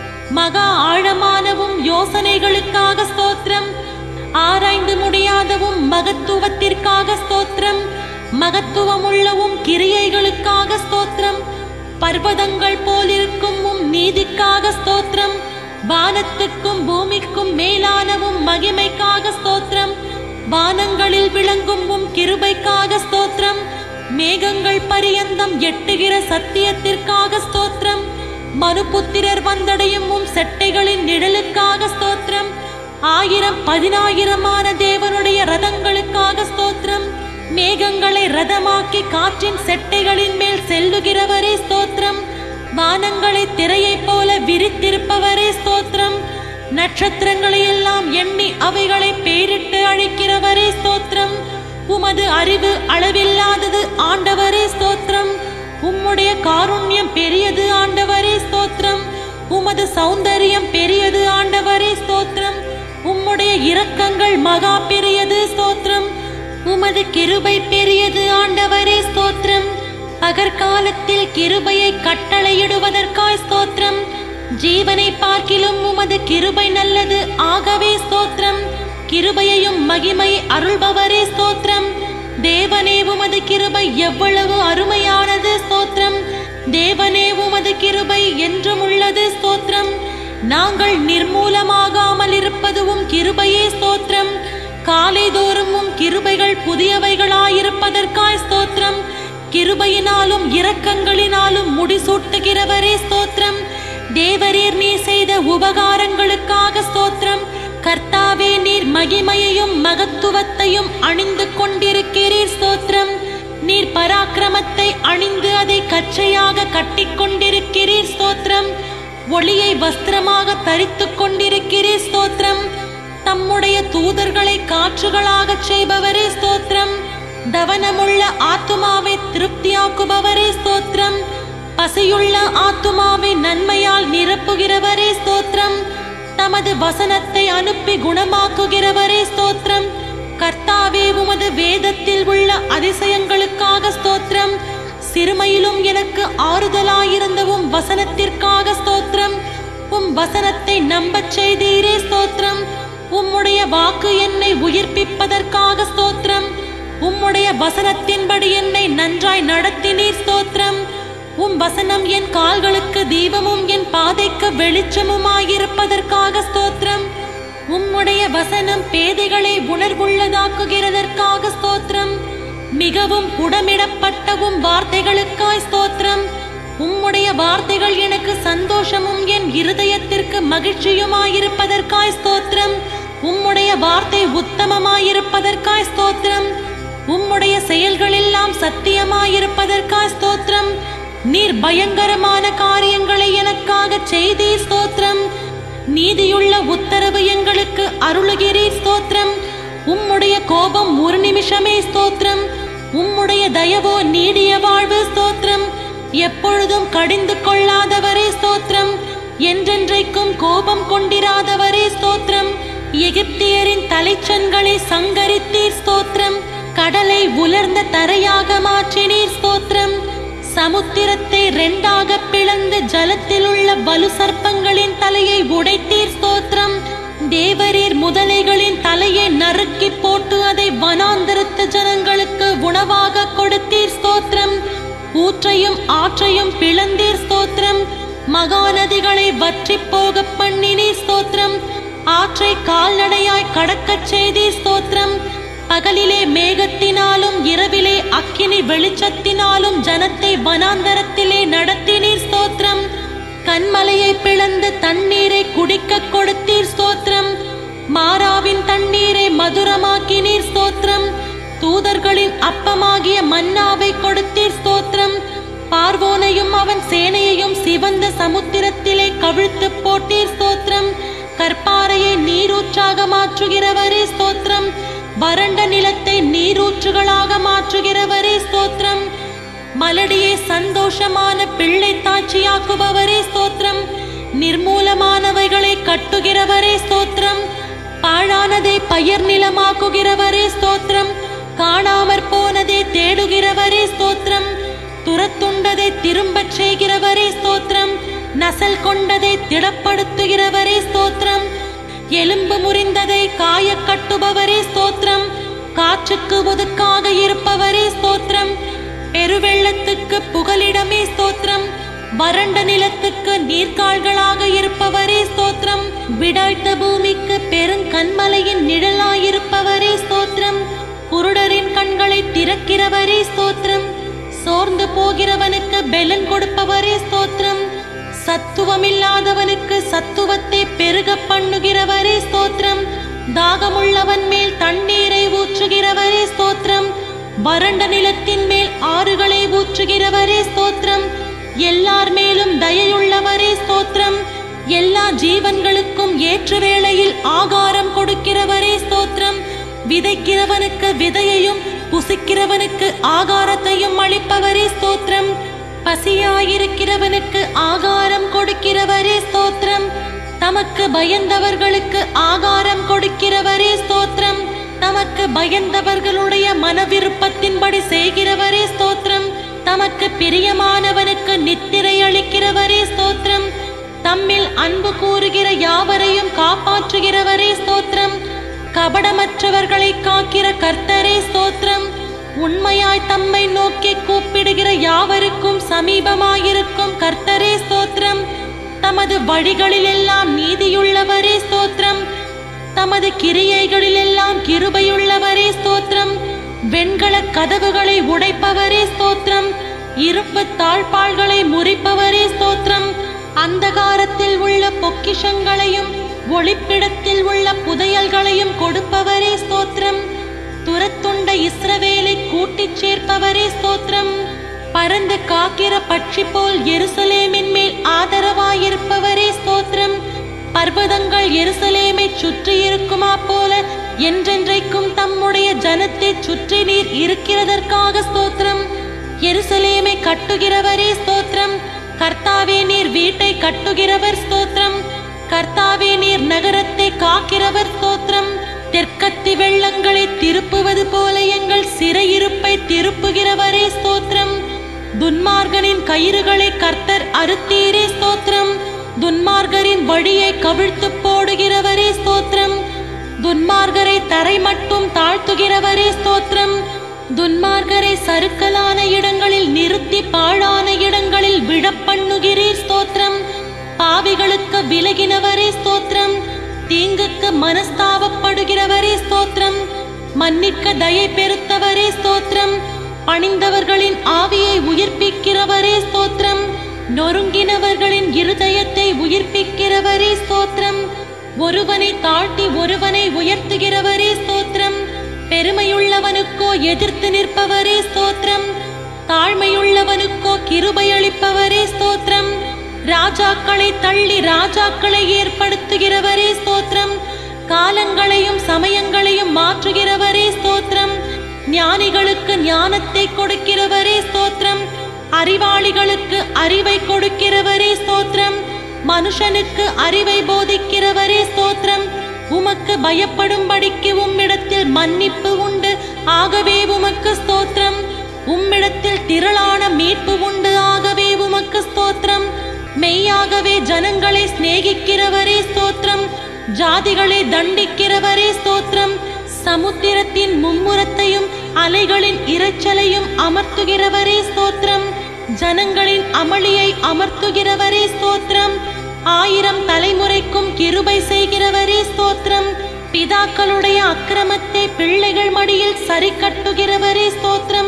மகா ஆழமானவும் யோசனைகளுக்காக ஸ்தோத்திரம் ஆராய்ந்து முடியாதவும் மகத்துவத்திற்காக ஸ்தோத்திரம் மகத்துவமுள்ளவும் கிரியைகளுக்காக ஸ்தோத்திரம் பர்வதங்கள் போலிருக்கும் உம் நீதிக்காக ஸ்தோத்திரம் வானத்துக்கும் பூமிக்கும் மேலானவும் மகிமைக்காக ஸ்தோத்திரம் வானங்களில் விளங்கும் உம் கிருபைக்காக ஸ்தோத்திரம் மேகங்கள் பரியந்தம் எட்டுகிற சத்தியத்திற்காக ஸ்தோத்திரம் மனுபுத்திரர் வந்தடையும் உம் செட்டைகளின் நிழலுக்காக ஸ்தோத்திரம் ஆயிரம் பதினாயிரமான தேவனுடைய ரதங்களுக்காக ஸ்தோத்திரம் மேகங்களை ரதமாக்கி காற்றின் செட்டைகளின் மேல் செல்லுகிறவரே ஸ்தோத்திரம் வானங்களை திரையைப் போல விரித்திருப்பவரே ஸ்தோத்திரம் நட்சத்திரங்களை எல்லாம் எண்ணி அவைகளை பேரிட்டு அழைக்கிறவரே ஸ்தோத்திரம் உமது அறிவு அளவில்லாதது ஆண்டவரே ஸ்தோத்திரம் உம்முடைய காருண்யம் பெரியது ஆண்டவரே ஸ்தோத்திரம் உமது சௌந்தரியம் பெரியது ஆண்டவரே ஸ்தோத்திரம் உம்முடைய இரக்கங்கள் மகா பெரியது ஸ்தோத்திரம் உமது கிருபை பெரியது ஆண்டவரே ஸ்தோத்திரம் பகற்காலத்தில் கிருபையை கட்டளையிடுவதற்காய் ஸ்தோத்திரம் ஜீவனை பார்க்கிலும் உமது கிருபை நல்லது ஆகவே ஸ்தோத்திரம் கிருபையையும் மகிமை அருள்பவரே ஸ்தோத்திரம் தேவனே உமது கிருபை எவ்வளவு அருமையானது ஸ்தோத்திரம் தேவனே உமது கிருபை என்றும் உள்ளது ஸ்தோத்திரம் நாங்கள் நிர்மூலமாகாமல் இருப்பதுவும் கிருபையே ஸ்தோத்திரம் காலைதோறும் உம் கிருபைகள் புதியவைகளாயிருப்பதற்காய் ஸ்தோத்திரம் கிருபையினாலும் இரக்கங்களினாலும் முடிசூட்டுகிறவரே ஸ்தோத்திரம் தேவரீர் நீ செய்த உபகாரங்களுக்காக ஸ்தோத்திரம் கர்த்தாவே நீர் மகிமையையும் மகத்துவத்தையும் அணிந்து கொண்டிருக்கிறீர் ஸ்தோத்திரம் நீர் பராக்கிரமத்தை அணிந்து அதை கச்சையாக கட்டிக்கொண்டிருக்கிறீர் ஸ்தோத்திரம் ஒளியை வஸ்திரமாக தரித்துக் கொண்டிருக்கிறீர் ஸ்தோத்திரம் தம்முடைய தூதர்களை காற்றுகளாகச் செய்பவரே ஸ்தோத்திரம் தவனமுள்ள ஆத்துமாவை திருப்தியாக்குபவரே ஸ்தோத்திரம் பசியுள்ள ஆத்துமாவை நன்மையால் நிரப்புகிறவரே ஸ்தோத்திரம் தமது வசனத்தை அனுப்பி குணமாக்குகிறவரே ஸ்தோத்திரம் கர்த்தாவே உமது வேதத்தில் உள்ள அதிசயங்களுக்காக ஸ்தோத்திரம் சிறுமையிலும் எனக்கு ஆறுதலாயிருந்த உம் வசனத்திற்காக ஸ்தோத்திரம் உம் வசனத்தை நம்பச் செய்தீரே ஸ்தோத்திரம் உம்முடைய வாக்கு என்னை உயிர்ப்பிப்பதற்காக ஸ்தோத்திரம் உம்முடைய வசனத்தின்படி என்னை நன்றாய் நடத்தினீர் ஸ்தோத்திரம் உம் வசனம் என் கால்களுக்கு தீபமும் என் பாதைக்கு வெளிச்சமுமாயிருப்பதற்காக ஸ்தோத்திரம் உம்முடைய வசனம் பேதைகளை உணர்வுள்ளதாக்குகிறதற்காக ஸ்தோத்திரம் மிகவும் புடமிடப்பட்டவும் வார்த்தைகளுக்காய் ஸ்தோத்திரம் உம்முடைய வார்த்தைகள் எனக்கு சந்தோஷமும் என் இருதயத்திற்கு மகிழ்ச்சியுமாயிருப்பதற்காய் ஸ்தோத்திரம் உம்முடைய வார்த்தை உத்தமமாயிருப்பதற்காய் ஸ்தோத்திரம் உம்முடைய செயல்கள் எல்லாம் சத்தியமாயிருப்பதற்காய் ஸ்தோத்திரம் நீர் பயங்கரமான காரியங்களை எனக்காக செய்தீர் ஸ்தோத்திரம் நீதியுள்ள உத்தரவு எங்களுக்கு அருளுகிறீர் ஸ்தோத்திரம் உம்முடைய கோபம் ஒரு நிமிஷமே ஸ்தோத்திரம் உம்முடைய தயவோ நீடிய வாழ்வு ஸ்தோத்திரம் எப்பொழுதும் கடிந்து கொள்ளாதவரே ஸ்தோத்திரம் என்றென்றைக்கும் கோபம் கொண்டிராதவரே ஸ்தோத்திரம் எகிப்தியரின் தலைச்சன்களை சங்கரித்தீர் ஸ்தோத்திரம் கடலை உலர்ந்த தரையாக மாற்றினீர் ஸ்தோத்திரம் சமுத்திரத்தை ரெண்டாக பிளந்து ஜலத்தில் உள்ள வலு சர்ப்பங்களின் தலையை உடைத்தீர் ஸ்தோத்திரம் தேவரீர் முதலைகளின் தலையை நறுக்கி போட்டு அதை வனாந்திரத்து ஜனங்களுக்கு உணவாக கொடுத்தீர் ஸ்தோத்திரம் ஊற்றையும் ஆற்றையும் பிளந்தீர் ஸ்தோத்திரம் மகாநதிகளை வற்றி போக பண்ணினீர் ஸ்தோத்திரம் ஆற்றை கால்நடையாய் கடக்கச் செய்தீர் ஸ்தோத்திரம் பகலிலே மேகத்தினாலும் இரவிலே அக்கினி வெளிச்சத்தினாலும் ஜனத்தை வனாந்தரத்திலே நடத்தினீர் ஸ்தோத்திரம் கண்மலையை பிளந்து தண்ணீரை குடிக்க கொடுத்தீர் ஸ்தோத்திரம் மாறாவின் தண்ணீரை மதுரமாக்கினீர் ஸ்தோத்திரம் தூதர்களின் அப்பமாகிய மன்னாவை கொடுத்தீர் ஸ்தோத்திரம் பார்வோனையும் அவன் சேனையையும் சிவந்த சமுத்திரத்திலே கவிழ்த்து போட்டீர் ஸ்தோத்திரம் கற்பாறையை நீரூற்றாக மாற்றுகிறவரே ஸ்தோத்திரம் வறண்ட நிலத்தை நீரூற்றுகளாக மாற்றுகிறவரே ஸ்தோத்திரம் மலடியை சந்தோஷமான பிள்ளை தாட்சியாக்குபவரே ஸ்தோத்திரம் நிர்மூலமானவைகளை கட்டுகிறவரே ஸ்தோத்திரம் பாழானதை பயிர் நிலமாக்குகிறவரே ஸ்தோத்திரம் காணாமற் போனதை தேடுகிறவரே ஸ்தோத்திரம் துரத்துண்டதை திரும்பச் செய்கிறவரே ஸ்தோத்திரம் நசல் கொண்டதை திடப்படுத்துகிறவரே ஸ்தோத்திரம் எலும்பு முறிந்ததை காய கட்டுபவரே ஸ்தோத்திரம் காற்றுக்கு ஒதுக்காக இருப்பவரே ஸ்தோத்திரம் பெருவெள்ளத்துக்கு புகலிடமே ஸ்தோத்திரம் வறண்ட நிலத்துக்கு நீர்க்கால்களாக இருப்பவரே ஸ்தோத்திரம் விடாய்த்த பூமிக்கு பெருங்கண்மலையின் நிழலாயிருப்பவரே ஸ்தோத்திரம் குருடரின் கண்களை திறக்கிறவரே ஸ்தோத்திரம் சோர்ந்து போகிறவனுக்கு பெலன் கொடுப்பவரே ஸ்தோத்திரம் சத்துவமில்லாதவனுக்கு சத்துவத்தை பெருக பண்ணுகிறவரே ஸ்தோத்திரம் தாகமுள்ளவன் மேல் தண்ணீரை ஊற்றுகிறவரே ஸ்தோத்திரம் வறண்ட நிலத்தின் மேல் ஆறுகளை ஊற்றுகிறவரே ஸ்தோத்திரம் எல்லார் மேலும் தயையுள்ளவரே ஸ்தோத்திரம் எல்லா ஜீவன்களுக்கும் ஏற்ற வேளையில் ஆகாரம் கொடுக்கிறவரே ஸ்தோத்திரம் விதைக்கிறவனுக்கு விதையையும் புசிக்கிறவனுக்கு ஆகாரத்தையும் அளிப்பவரே ஸ்தோத்திரம் பசியாயிருக்கிறவனுக்கு ஆகாரம் கொடுக்கிறவரே ஸ்தோத்திரம் தமக்கு பயந்தவர்களுக்கு ஆகாரம் கொடுக்கிறவரே ஸ்தோத்திரம் தமக்கு பயந்தவர்களுடைய மனவிருப்பத்தின்படி செய்கிறவரே ஸ்தோத்திரம் தமக்கு பிரியமானவனுக்கு நித்திரை அளிக்கிறவரே ஸ்தோத்திரம் தம்மில் அன்பு கூறுகிற யாவரையும் காப்பாற்றுகிறவரே ஸ்தோத்திரம் கபடமற்றவர்களை காக்கிற கர்த்தரே ஸ்தோத்திரம் உண்மையாய் தம்மை நோக்கி கூப்பிடுகிற யாவருக்கும் சமீபமாயிருக்கும் கர்த்தரே ஸ்தோத்திரம் தமது வழிகளிலெல்லாம் நீதியுள்ளவரே ஸ்தோத்திரம் தமது கிரியைகளிலெல்லாம் கிருபையுள்ளவரே ஸ்தோத்திரம் வெண்கல கதவுகளை உடைப்பவரே ஸ்தோத்திரம் இரும்பு தாழ்பாள்களை முறிப்பவரே ஸ்தோத்திரம் அந்தகாரத்தில் உள்ள பொக்கிஷங்களையும் ஒளிப்பிடத்தில் உள்ள புதையல்களையும் கொடுப்பவரே ஸ்தோத்திரம் துரத்துண்ட இஸ்ரவேலை கூட்டிச் சேர்ப்பவரே ஸ்தோத்திரம் பறந்து காக்கிற பட்சி போல் எருசலேமின் மேல் ஆதரவாயிருப்பவரே ஸ்தோத்திரம் பர்வதங்கள் எருசலேமை சுற்றி இருக்குமா போல என்றென்றைக்கும் தம்முடைய ஜனத்தை சுற்றி நீர் இருக்கிறதற்காக ஸ்தோத்திரம் எருசலேமை கட்டுகிறவரே ஸ்தோத்திரம் கர்த்தாவே நீர் வீட்டை கட்டுகிறவர் ஸ்தோத்திரம் கர்த்தாவே நீர் நகரத்தை காக்கிறவர் ஸ்தோத்திரம் தெற்கத்தி வெள்ளங்களை திருப்புவது போல எங்கள் சிறையிருப்பை திருப்புகிறவரே ஸ்தோத்திரம் துன்மார்கனின் கயிறுகளை கர்த்தர் அறுத்தீரே ஸ்தோத்திரம் துன்மார்கரின் வழியை கவிழ்த்து போடுகிறவரே ஸ்தோத்திரம் துன்மார்கரை தரை மட்டும் தாழ்த்துகிறவரே ஸ்தோத்திரம் துன்மார்கரை சறுக்கலான இடங்களில் நிறுத்தி பாழான இடங்களில் விழப்பண்ணுகிறீர் ஸ்தோத்திரம் பாவிகளுக்கு விலகினவரே ஸ்தோத்திரம் தீங்குக்கு மனஸ்தாபப்படுகிறவரே ஸ்தோத்திரம் மன்னிக்க தயை பெருத்தவரே ஸ்தோத்திரம் பணிந்தவர்களின் ஆவியை உயிர்ப்பிக்கிறவரே ஸ்தோத்திரம் நொறுங்கினவர்களின் இருதயத்தை உயிர்ப்பிக்கிறவரே ஸ்தோத்திரம் ஒருவனை தாழ்த்தி ஒருவனை உயர்த்துகிறவரே ஸ்தோத்திரம் பெருமையுள்ளவனுக்கோ எதிர்த்து நிற்பவரே ஸ்தோத்திரம் தாழ்மையுள்ளவனுக்கோ கிருபை அளிப்பவரே ஸ்தோத்திரம் ராஜாக்களை தள்ளி ராஜாக்களை ஏற்படுத்துகிறவரே ஸ்தோத்திரம் காலங்களையும் சமயங்களையும் மாற்றுகிறவரே ஸ்தோத்திரம் ஞானிகளுக்கு ஞானத்தை கொடுக்கிறவரே ஸ்தோத்திரம் அறிவாளிகளுக்கு அறிவை கொடுக்கிறவரே ஸ்தோத்திரம் மனுஷனுக்கு அறிவை போதிக்கிறவரே ஸ்தோத்திரம் உமக்கு பயப்படும்படிக்கு உம்மிடத்தில் மன்னிப்பு உண்டு ஆகவே உமக்கு ஸ்தோத்திரம் உம்மிடத்தில் திரளான மீட்பு உண்டு ஆகவே உமக்கு ஸ்தோத்திரம் மெய்யாகவே ஜனங்களை சிநேகிக்கிறவரே ஸ்தோத்திரம் ஜாதிகளை தண்டிக்கிறவரே ஸ்தோத்திரம் சமுத்திரத்தின் மும்முரத்தையும் அலைகளின் இரைச்சலையும் அமர்த்துகிறவரே ஸ்தோத்திரம் ஜனங்களின் அமளியை அமர்த்துகிறவரே ஸ்தோத்திரம் ஆயிரம் தலைமுறைக்கும் கிருபை செய்கிறவரே ஸ்தோத்திரம் பிதாக்களுடைய அக்கிரமத்தை பிள்ளைகள் மடியில் சரி கட்டுகிறவரே ஸ்தோத்திரம்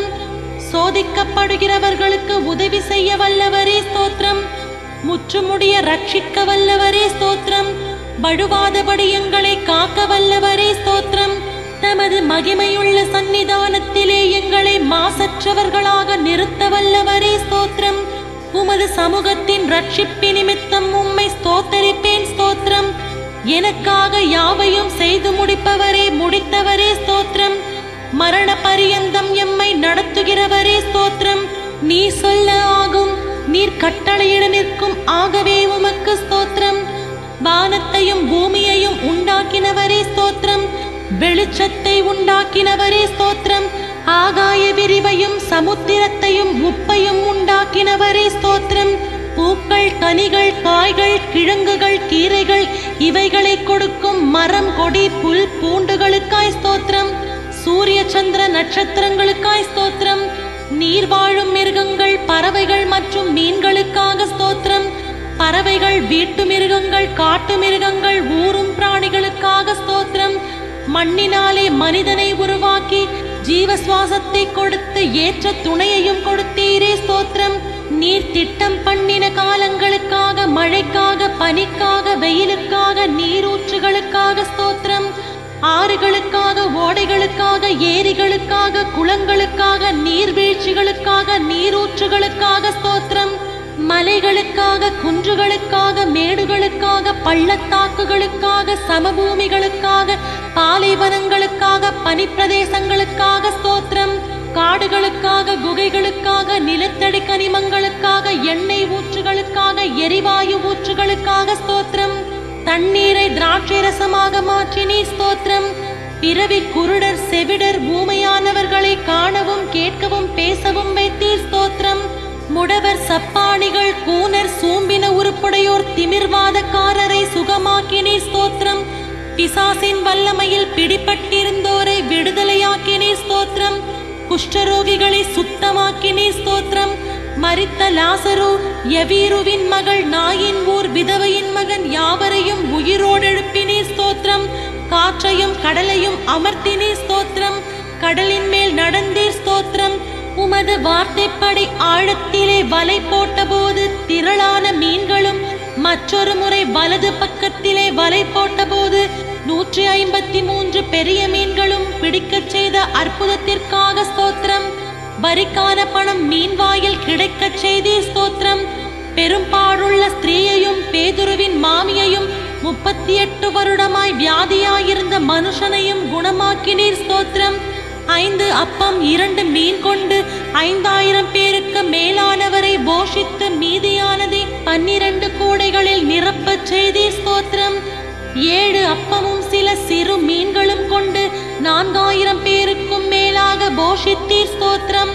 சோதிக்கப்படுகிறவர்களுக்கு உதவி செய்ய வல்லவரே ஸ்தோத்திரம் முற்றுமுடிய ரட்சிக்க வல்லவரே ஸ்தோத்திரம் வழுவாதபடி எங்களை காக்க வல்லவரே ஸ்தோத்திரம் தமது மகிமையுள்ள சந்நிதானத்திலே எங்களை மாசற்றவர்களாக நிறுத்த வல்லவரே ஸ்தோத்திரம் உமது சமூகத்தின் ரட்சிப்பி நிமித்தம் உம்மை ஸ்தோத்தரிப்பேன் ஸ்தோத்திரம் எனக்காக யாவையும் செய்து முடிப்பவரே முடித்தவரே ஸ்தோத்திரம் மரண பரியந்தம் எம்மை நடத்துகிறவரே ஸ்தோத்திரம் நீ சொல்ல ஆகும் நீர் கட்டளையிட நிற்கும் ஆகவே உமக்கு ஸ்தோத்திரம் வானத்தையும் பூமியையும் உண்டாக்கினவரே ஸ்தோத்திரம் வெளிச்சத்தை உண்டாக்கினவரே ஸ்தோத்திரம் ஆகாய விரிவையும் சமுத்திரத்தையும் உப்பையும் உண்டாக்கினவரே ஸ்தோத்திரம் பூக்கள் கனிகள் காய்கள் கிழங்குகள் கீரைகள் இவைகளை கொடுக்கும் மரம் கொடி புல் பூண்டுகளுக்காய் ஸ்தோத்திரம் சூரிய சந்திர நட்சத்திரங்களுக்காய் ஸ்தோத்திரம் நீர் வாழும் மிருகங்கள் பறவைகள் மற்றும் மீன்களுக்காக ஸ்தோத்திரம் பறவைகள் வீட்டு மிருகங்கள் காட்டு மிருகங்கள் ஊரும் பிராணிகளுக்காக ஸ்தோத்திரம் மண்ணினாலே மனிதனை உருவாக்கி ஜீவ சுவாசத்தை கொடுத்து ஏற்ற துணையையும் கொடுத்தீரே ஸ்தோத்திரம் நீர் திட்டம் பண்ணின காலங்களுக்காக மழைக்காக பனிக்காக வெயிலுக்காக நீரூற்றுகளுக்காக ஸ்தோத்திரம் ஆறுகளுக்காக ஓடைகளுக்காக ஏரிகளுக்காக குளங்களுக்காக நீர்வீழ்ச்சிகளுக்காக நீரூற்றுகளுக்காக ஸ்தோத்திரம் மலைகளுக்காக குன்றுகளுக்காக மேடுகளுக்காக பள்ளத்தாக்குகளுக்காக சமபூமிகளுக்காக பாலைவனங்களுக்காக பனிப்பிரதேசங்களுக்காக ஸ்தோத்திரம் காடுகளுக்காக குகைகளுக்காக நிலத்தடி கனிமங்களுக்காக எண்ணெய் ஊற்றுகளுக்காக எரிவாயு ஊற்றுகளுக்காக ஸ்தோத்திரம் தண்ணீரை திராட்சை ரசமாக மாற்றினீ ஸ்தோத்திரம் பிறவி குருடர் செவிடர் ஊமையானவர்களை காணவும் கேட்கவும் பேசவும் வைத்தீர் ஸ்தோத்திரம் முடவர் சப்பானிகள் கூனர் சூம்பின உருப்புடையோர் திமிர்வாதக்காரரை சுகமாக்கினீர் ஸ்தோத்திரம் பிசாசின் வல்லமையில் பிடிபட்டிருந்தோரை விடுதலையாக்கினீர் ஸ்தோத்திரம் குஷ்டரோகிகளை சுத்தமாக்கினீர் ஸ்தோத்திரம் மரித்த லாசரு எவீருவின் மகள் நாயின் ஊர் விதவையின் மகன் யாவரையும் உயிரோடெழுப்பினீர் ஸ்தோத்திரம் காற்றையும் கடலையும் அமர்த்தினீர் ஸ்தோத்திரம் கடலின் மேல் நடந்தீர் ஸ்தோத்திரம் உமது வார்த்தைப்படி ஆழத்திலே வலை போட்டபோது திரளான மீன்களும் மற்றொரு முறை வலது பக்கத்திலே வலை போட்டபோது நூற்றி ஐம்பத்தி மூன்று பெரிய மீன்களும் பிடிக்கச் செய்த அற்புதத்திற்காக ஸ்தோத்திரம் வரிக்கான பணம் மீன் வாயில் கிடைக்கச் செய்தீர் ஸ்தோத்திரம் பெரும்பாடுள்ள ஸ்திரீயையும் பேதுருவின் மாமியையும் முப்பத்தி எட்டு வருடமாய் வியாதியாயிருந்த மனுஷனையும் குணமாக்கினீர் ஸ்தோத்திரம் ஐந்து அப்பம் இரண்டு மீன் கொண்டு ஐந்தாயிரம் பேருக்கு மேலானவரை போஷித்து மீதியானதை பன்னிரண்டு கூடைகளில் நிரப்பச் செய்தீர் ஸ்தோத்திரம் ஏழு அப்பமும் சில சிறு மீன்களும் கொண்டு நான்காயிரம் பேருக்கும் மேலாக போஷித்தீர் ஸ்தோத்திரம்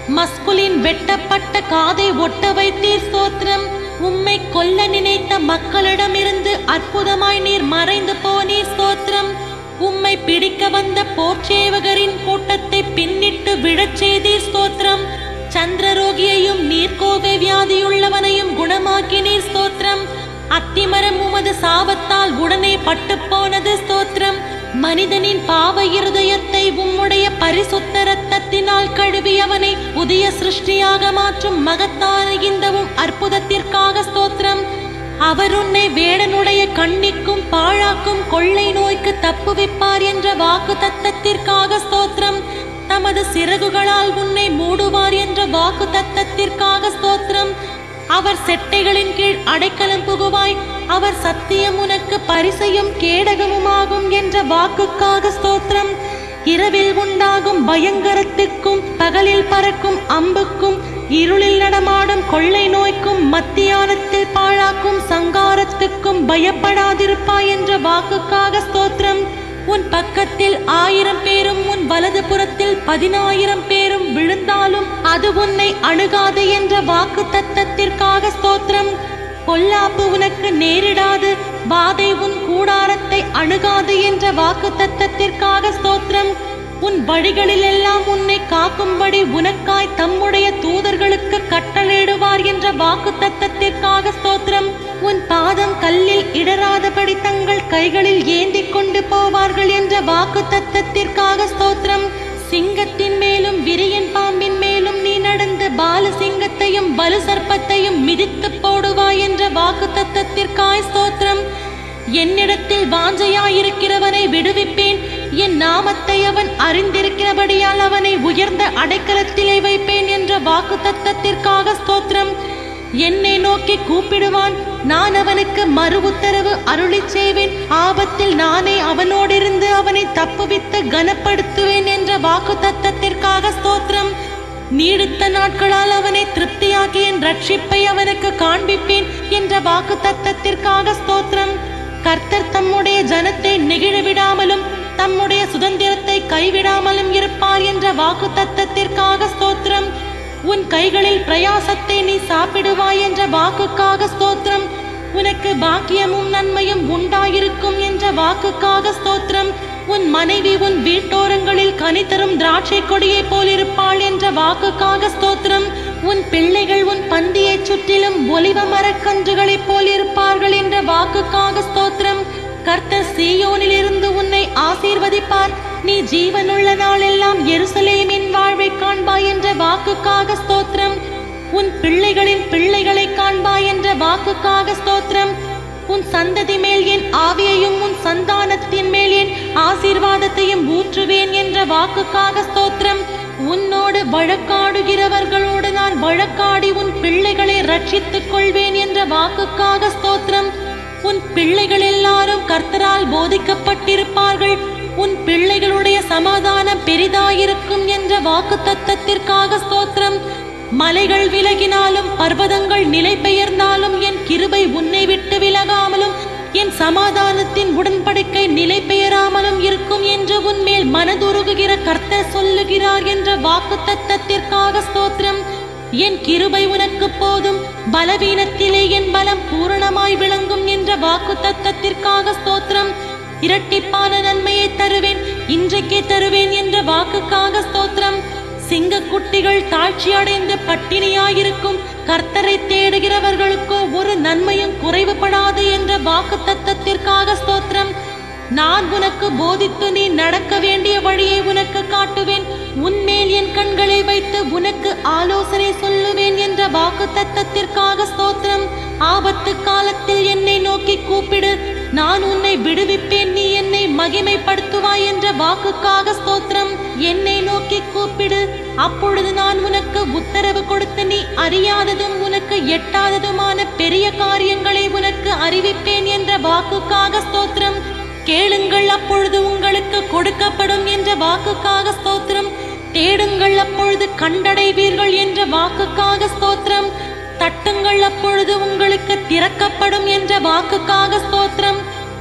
மஸ்குலின் வெட்டப்பட்ட காதை ஒட்ட வைத்தீர் ஸ்தோத்திரம் உம்மை கொல்ல நினைத்த மக்களிடமிருந்து அற்புதமாய் நீர் மறைந்து போனீர் ஸ்தோத்திரம் உம்மை பிடிக்க வந்த போர்ச்சேவகரின் கூட்டத்தை பின்னிட்டு விழச் செய்தீர் ஸ்தோத்திரம் சந்திரரோகியையும் நீர்க்கோவை வியாதியுள்ளவனையும் குணமாக்கினீர் ஸ்தோத்திரம் அத்திமரம் உமது சாபத்தால் உடனே பட்டுப் போனது ஸ்தோத்திரம் மனிதனின் பாவ இருதயத்தை உம்முடைய பரிசுத்த ரத்தத்தினால் கழுவி அவனை புதிய சிருஷ்டியாக மாற்றும் மகத்தான இந்தவும் அற்புதத்திற்காக ஸ்தோத்திரம் அவர் உன்னை வேடனுடைய கண்ணிக்கும் பாழாக்கும் கொள்ளை நோய்க்கு தப்புவிப்பார் என்ற வாக்கு தத்தத்திற்காக ஸ்தோத்திரம் தமது சிறகுகளால் உன்னை மூடுவார் என்ற வாக்கு தத்தத்திற்காக ஸ்தோத்திரம் அவர் செட்டைகளின் கீழ் அடைக்கலம் புகுவாய் அவர் சத்தியம் உனக்கு பரிசையும் கேடகமுமாகும் என்ற வாக்குக்காக ஸ்தோத்திரம் இரவில் உண்டாகும் பயங்கரத்துக்கும் பகலில் பறக்கும் அம்புக்கும் இருளில் நடமாடும் கொள்ளை நோய்க்கும் மத்தியானத்தில் பாழாக்கும் சங்காரத்துக்கும் பயப்படாதிருப்பாய் என்ற வாக்குக்காக ஸ்தோத்திரம் உன் பக்கத்தில் ஆயிரம் பேரும் உன் வலது புறத்தில் பதினாயிரம் பேரும் விழுந்தாலும் அது உன்னை அணுகாது என்ற வாக்கு தத்தத்திற்காக ஸ்தோத்திரம் பொல்லாப்பு உனக்கு நேரிடாது வாதை உன் கூடாரத்தை அணுகாது என்ற வாக்கு தத்தத்திற்காக ஸ்தோத்திரம் உன் வழிகளில் எல்லாம் உன்னை காக்கும்படி உனக்காய் தம்முடைய தூதர்களுக்கு கட்டளையிடுவார் என்ற வாக்கு தத்தத்திற்காக ஸ்தோத்திரம் உன் பாதம் கல்லில் இடராதபடி தங்கள் கைகளில் ஏந்திக் கொண்டு போவார்கள் என்ற வாக்கு தத்தத்திற்காக ஸ்தோத்திரம் சிங்கத்தின் மேலும் விரியன் பாம்பின் மேலும் நீ நடந்து பால சிங்கத்தையும் பலு சர்ப்பத்தையும் மிதித்து போடுவாய் என்ற வாக்கு தத்தத்திற்காய் ஸ்தோத்திரம் என்னிடத்தில் வாஞ்சையாயிருக்கிறவனை விடுவிப்பேன் என் நாமத்தை அவன் அறிந்திருக்கிறபடியால் அவனை உயர்ந்த அடைக்கலத்திலே வைப்பேன் என்ற வாக்கு தத்தத்திற்காக ஸ்தோத்திரம் என்னை நோக்கி கூப்பிடுவான் நான் அவனுக்கு மறு உத்தரவு அருளிச் செய்வேன் ஆபத்தில் நானே அவனோடிருந்து அவனை தப்புவித்து கனப்படுத்துவேன் என்ற வாக்கு தத்தத்திற்காக ஸ்தோத்திரம் நீடித்த நாட்களால் அவனை திருப்தியாக்கி என் ரட்சிப்பை அவனுக்கு காண்பிப்பேன் என்ற வாக்கு தத்தத்திற்காக ஸ்தோத்திரம் கர்த்தர் தம்முடைய ஜனத்தை நெகிழ விடாமலும் தம்முடைய சுதந்திரத்தை கைவிடாமலும் இருப்பார் என்ற வாக்கு தத்தத்திற்காக ஸ்தோத்திரம் உன் கைகளில் பிரயாசத்தை நீ சாப்பிடுவாய் என்ற வாக்குக்காக ஸ்தோத்திரம் உனக்கு பாக்கியமும் நன்மையும் உண்டாயிருக்கும் என்ற வாக்குக்காக ஸ்தோத்திரம் உன் மனைவி உன் வீட்டோரங்களில் கனி தரும் திராட்சை கொடியைப் போலிருப்பாள் என்ற வாக்குக்காக ஸ்தோத்திரம் உன் பிள்ளைகள் உன் பந்தியைச் சுற்றிலும் ஒலிவ மரக்கன்றுகளைப் போலிருப்பார்கள் என்ற வாக்குக்காக ஸ்தோத்திரம் கர்த்தர் சீயோனிலிருந்து உன்னை ஆசீர்வதிப்பார் நீ ஜீவனுள்ள நாளெல்லாம் எருசலேமின் வாழ்வை காண்பாய் என்ற வாக்குக்காக ஸ்தோத்திரம் உன் பிள்ளைகளின் பிள்ளைகளை காண்பாய் என்ற வாக்குக்காக ஸ்தோத்திரம் உன் சந்ததி மேல் என் ஆவியையும் உன் சந்தானத்தின் மேல் என் ஆசீர்வாதத்தையும் ஊற்றுவேன் என்ற வாக்குக்காக ஸ்தோத்திரம் உன்னோடு வழக்காடுகிறவர்களோடு நான் வழக்காடி உன் பிள்ளைகளை ரட்சித்துக் கொள்வேன் என்ற வாக்குக்காக ஸ்தோத்திரம் உன் பிள்ளைகள் எல்லாரும் கர்த்தரால் போதிக்கப்பட்டிருப்பார்கள் உன் பிள்ளைகளுடைய சமாதானம் பெரிதாயிருக்கும் என்ற வாக்கு தத்தத்திற்காக ஸ்தோத்திரம் மலைகள் விலகினாலும் பர்வதங்கள் நிலை பெயர்ந்தாலும் என் கிருபை உன்னை விட்டு விலகாமலும் என் சமாதானத்தின் உடன்படிக்கை நிலை பெயராமலும் இருக்கும் என்று உன்மேல் மனதுருகுகிற கர்த்தர் சொல்லுகிறார் என்ற வாக்கு தத்தத்திற்காக ஸ்தோத்திரம் என் கிருபை உனக்கு போதும் பலவீனத்திலே என் பலம் பூரணமாய் விளங்கும் என்ற வாக்கு தத்தத்திற்காக ஸ்தோத்திரம் இரட்டிப்பான நன்மையை தருவேன் இன்றைக்கே தருவேன் என்ற வாக்குக்காக ஸ்தோத்திரம் சிங்கக்குட்டிகள் தாழ்ச்சி அடைந்து பட்டினியாயிருக்கும் கர்த்தரை தேடுகிறவர்களுக்கோ ஒரு நன்மையும் குறைவுபடாது என்ற வாக்கு தத்தத்திற்காக ஸ்தோத்திரம் நான் உனக்கு போதித்து நீ நடக்க வேண்டிய வழியை உனக்கு காட்டுவேன் உன்மேல் என் கண்களை வைத்து உனக்கு ஆலோசனை சொல்லுவேன் என்ற வாக்கு தத்தத்திற்காக ஸ்தோத்திரம் ஆபத்து காலத்தில் என்னை நோக்கி கூப்பிடு நான் உன்னை விடுவிப்பேன் நீ என்னை மகிமைப்படுத்துவாய் என்ற வாக்குக்காக ஸ்தோத்திரம் என்னை நோக்கி கூப்பிடு அப்பொழுது நான் உனக்கு உத்தரவு கொடுத்து நீ அறியாததும் உனக்கு எட்டாததுமான பெரிய காரியங்களை உனக்கு அறிவிப்பேன் என்ற வாக்குக்காக ஸ்தோத்திரம் கேளுங்கள் அப்பொழுது உங்களுக்கு கொடுக்கப்படும் என்ற வாக்குக்காக ஸ்தோத்திரம் தேடுங்கள் அப்பொழுது கண்டடைவீர்கள் என்ற வாக்குக்காக ஸ்தோத்திரம் தட்டுங்கள் அப்பொழுது உங்களுக்கு திறக்கப்படும் என்ற வாக்குக்காக ஸ்தோத்திரம்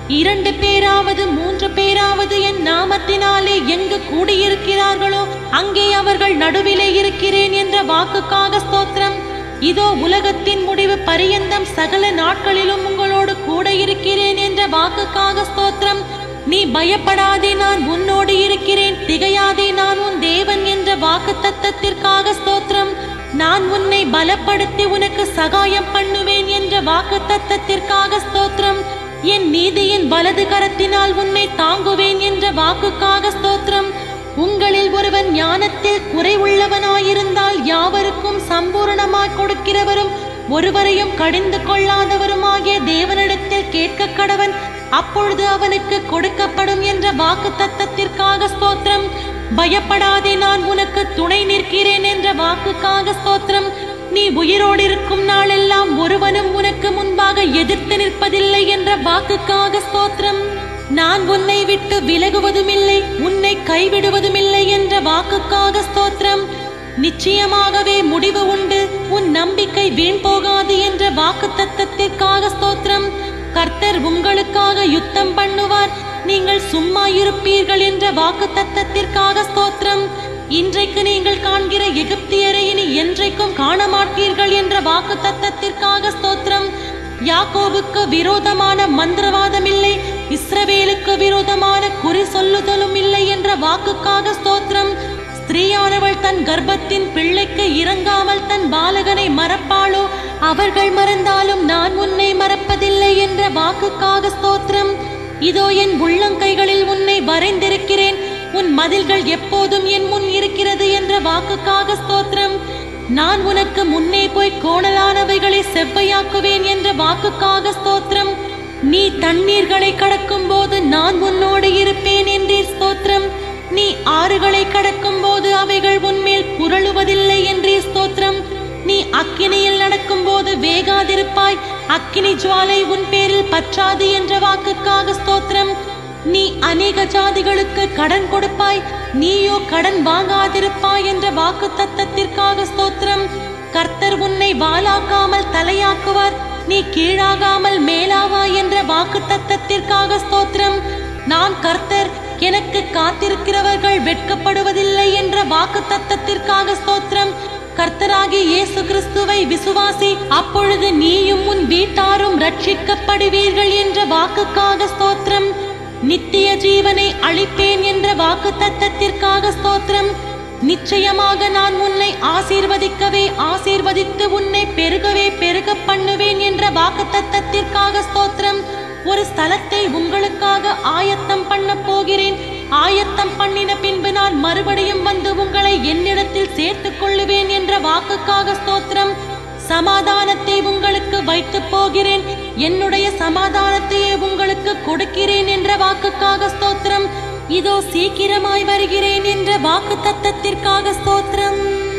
இரண்டு பேராவது மூன்று பேராவது என் நாமத்தினாலே எங்கு கூடியிருக்கிறார்களோ அங்கே அவர்கள் நடுவிலே இருக்கிறேன் என்ற வாக்குக்காக ஸ்தோத்திரம் இதோ உலகத்தின் முடிவு பரியந்தம் சகல நாட்களிலும் உங்களோடு கூட இருக்கிறேன் என்ற வாக்குக்காக ஸ்தோத்திரம் நீ பயப்படாதே நான் உன்னோடு இருக்கிறேன் திகையாதே நான் உன் தேவன் என்ற வாக்கு தத்தத்திற்காக ஸ்தோத்திரம் நான் உன்னை பலப்படுத்தி உனக்கு சகாயம் பண்ணுவேன் என்ற வாக்கு தத்தத்திற்காக ஸ்தோத்திரம் என் நீதியின் வலது கரத்தினால் உன்னை தாங்குவேன் என்ற வாக்குக்காக ஸ்தோத்திரம் உங்களில் ஒருவன் ஞானத்தில் குறைவுள்ளவனாயிருந்தால் யாவருக்கும் சம்பூரணமாய் கொடுக்கிறவரும் ஒருவரையும் கடிந்து கொள்ளாதவருமாகிய தேவனிடத்தில் கேட்க கடவன் அப்பொழுது அவனுக்கு கொடுக்கப்படும் என்ற வாக்கு தத்தத்திற்காக ஸ்தோத்திரம் பயப்படாதே நான் உனக்கு துணை நிற்கிறேன் என்ற வாக்குக்காக ஸ்தோத்திரம் நீ உயிரோடு இருக்கும் நாளெல்லாம் ஒருவனும் உனக்கு முன்பாக எதிர்த்து நிற்பதில்லை என்ற வாக்குக்காக ஸ்தோத்திரம் நான் உன்னை விட்டு விலகுவதுமில்லை உன்னை கைவிடுவதுமில்லை என்ற வாக்குக்காக ஸ்தோத்திரம் நிச்சயமாகவே முடிவு உண்டு உன் நம்பிக்கை வீண் போகாது என்ற வாக்கு தத்தத்திற்காக ஸ்தோத்திரம் கர்த்தர் உங்களுக்காக யுத்தம் பண்ணுவார் நீங்கள் சும்மா இருப்பீர்கள் என்ற வாக்கு தத்தத்திற்காக ஸ்தோத்திரம் இன்றைக்கு நீங்கள் காண்கிற எகிப்தியரை இனி என்றைக்கும் காண மாட்டீர்கள் என்ற வாக்கு தத்தத்திற்காக ஸ்தோத்திரம் யாக்கோவுக்கு விரோதமான மந்திரவாதம் இல்லை இஸ்ரவேலுக்கு விரோதமான குறி சொல்லுதலும் இல்லை என்ற வாக்குக்காக ஸ்தோத்திரம் ஸ்திரீயானவள் தன் கர்ப்பத்தின் பிள்ளைக்கு இறங்காமல் தன் பாலகனை மறப்பாளோ அவர்கள் மறந்தாலும் நான் உன்னை மறப்பதில்லை என்ற வாக்குக்காக ஸ்தோத்திரம் இதோ என் உள்ளங்கைகளில் உன்னை வரைந்திருக்கிறேன் உன் மதில்கள் எப்போதும் என் முன் இருக்கிறது என்ற வாக்குக்காக ஸ்தோத்திரம் நான் உனக்கு முன்னே போய் கோணலானவைகளை செவ்வையாக்குவேன் என்ற வாக்குக்காக ஸ்தோத்திரம் நீ தண்ணீர்களை கடக்கும் போது நான் உன்னோடு இருப்பேன் என்றீர் ஸ்தோத்திரம் நீ ஆறுகளை கடக்கும் போது அவைகள் உன்மேல் புரளுவதில்லை என்றே ஸ்தோத்திரம் நீ அக்கினியில் நடக்கும் போது வேகாதிருப்பாய் அக்கினி ஜுவாலை உன் பேரில் பற்றாது என்ற வாக்குக்காக ஸ்தோத்திரம் நீ அநேக ஜாதிகளுக்கு கடன் கொடுப்பாய் நீயோ கடன் வாங்காதிருப்பாய் என்ற வாக்கு தத்தத்திற்காக ஸ்தோத்திரம் கர்த்தர் உன்னை வாலாக்காமல் தலையாக்குவார் நீ கீழாகாமல் மேலாவாய் என்ற வாக்கு தத்தத்திற்காக ஸ்தோத்திரம் நான் கர்த்தர் எனக்கு காத்திருக்கிறவர்கள் வெட்கப்படுவதில்லை என்ற வாக்கு தத்தத்திற்காக ஸ்தோத்திரம் கர்த்தராகிய இயேசு கிறிஸ்துவை விசுவாசி அப்பொழுது நீயும் உன் வீட்டாரும் ரட்சிக்கப்படுவீர்கள் என்ற வாக்குக்காக ஸ்தோத்திரம் நித்திய ஜீவனை அளிப்பேன் என்ற வாக்கு தத்தத்திற்காக ஸ்தோத்திரம் நிச்சயமாக நான் உன்னை ஆசீர்வதிக்கவே ஆசீர்வதித்து உன்னை பெருகவே பெருக பண்ணுவேன் என்ற வாக்கு தத்தத்திற்காக ஸ்தோத்திரம் ஒரு ஸ்தலத்தை உங்களுக்காக ஆயத்தம் பண்ண போகிறேன் ஆயத்தம் பண்ணின பின்பு நான் மறுபடியும் வந்து உங்களை என்னிடத்தில் சேர்த்துக் கொள்ளுவேன் என்ற வாக்குக்காக ஸ்தோத்திரம் சமாதானத்தை உங்களுக்கு வைத்து போகிறேன் என்னுடைய சமாதானத்தையே உங்களுக்கு கொடுக்கிறேன் என்ற வாக்குக்காக ஸ்தோத்திரம் இதோ சீக்கிரமாய் வருகிறேன் என்ற வாக்கு தத்தத்திற்காக ஸ்தோத்திரம்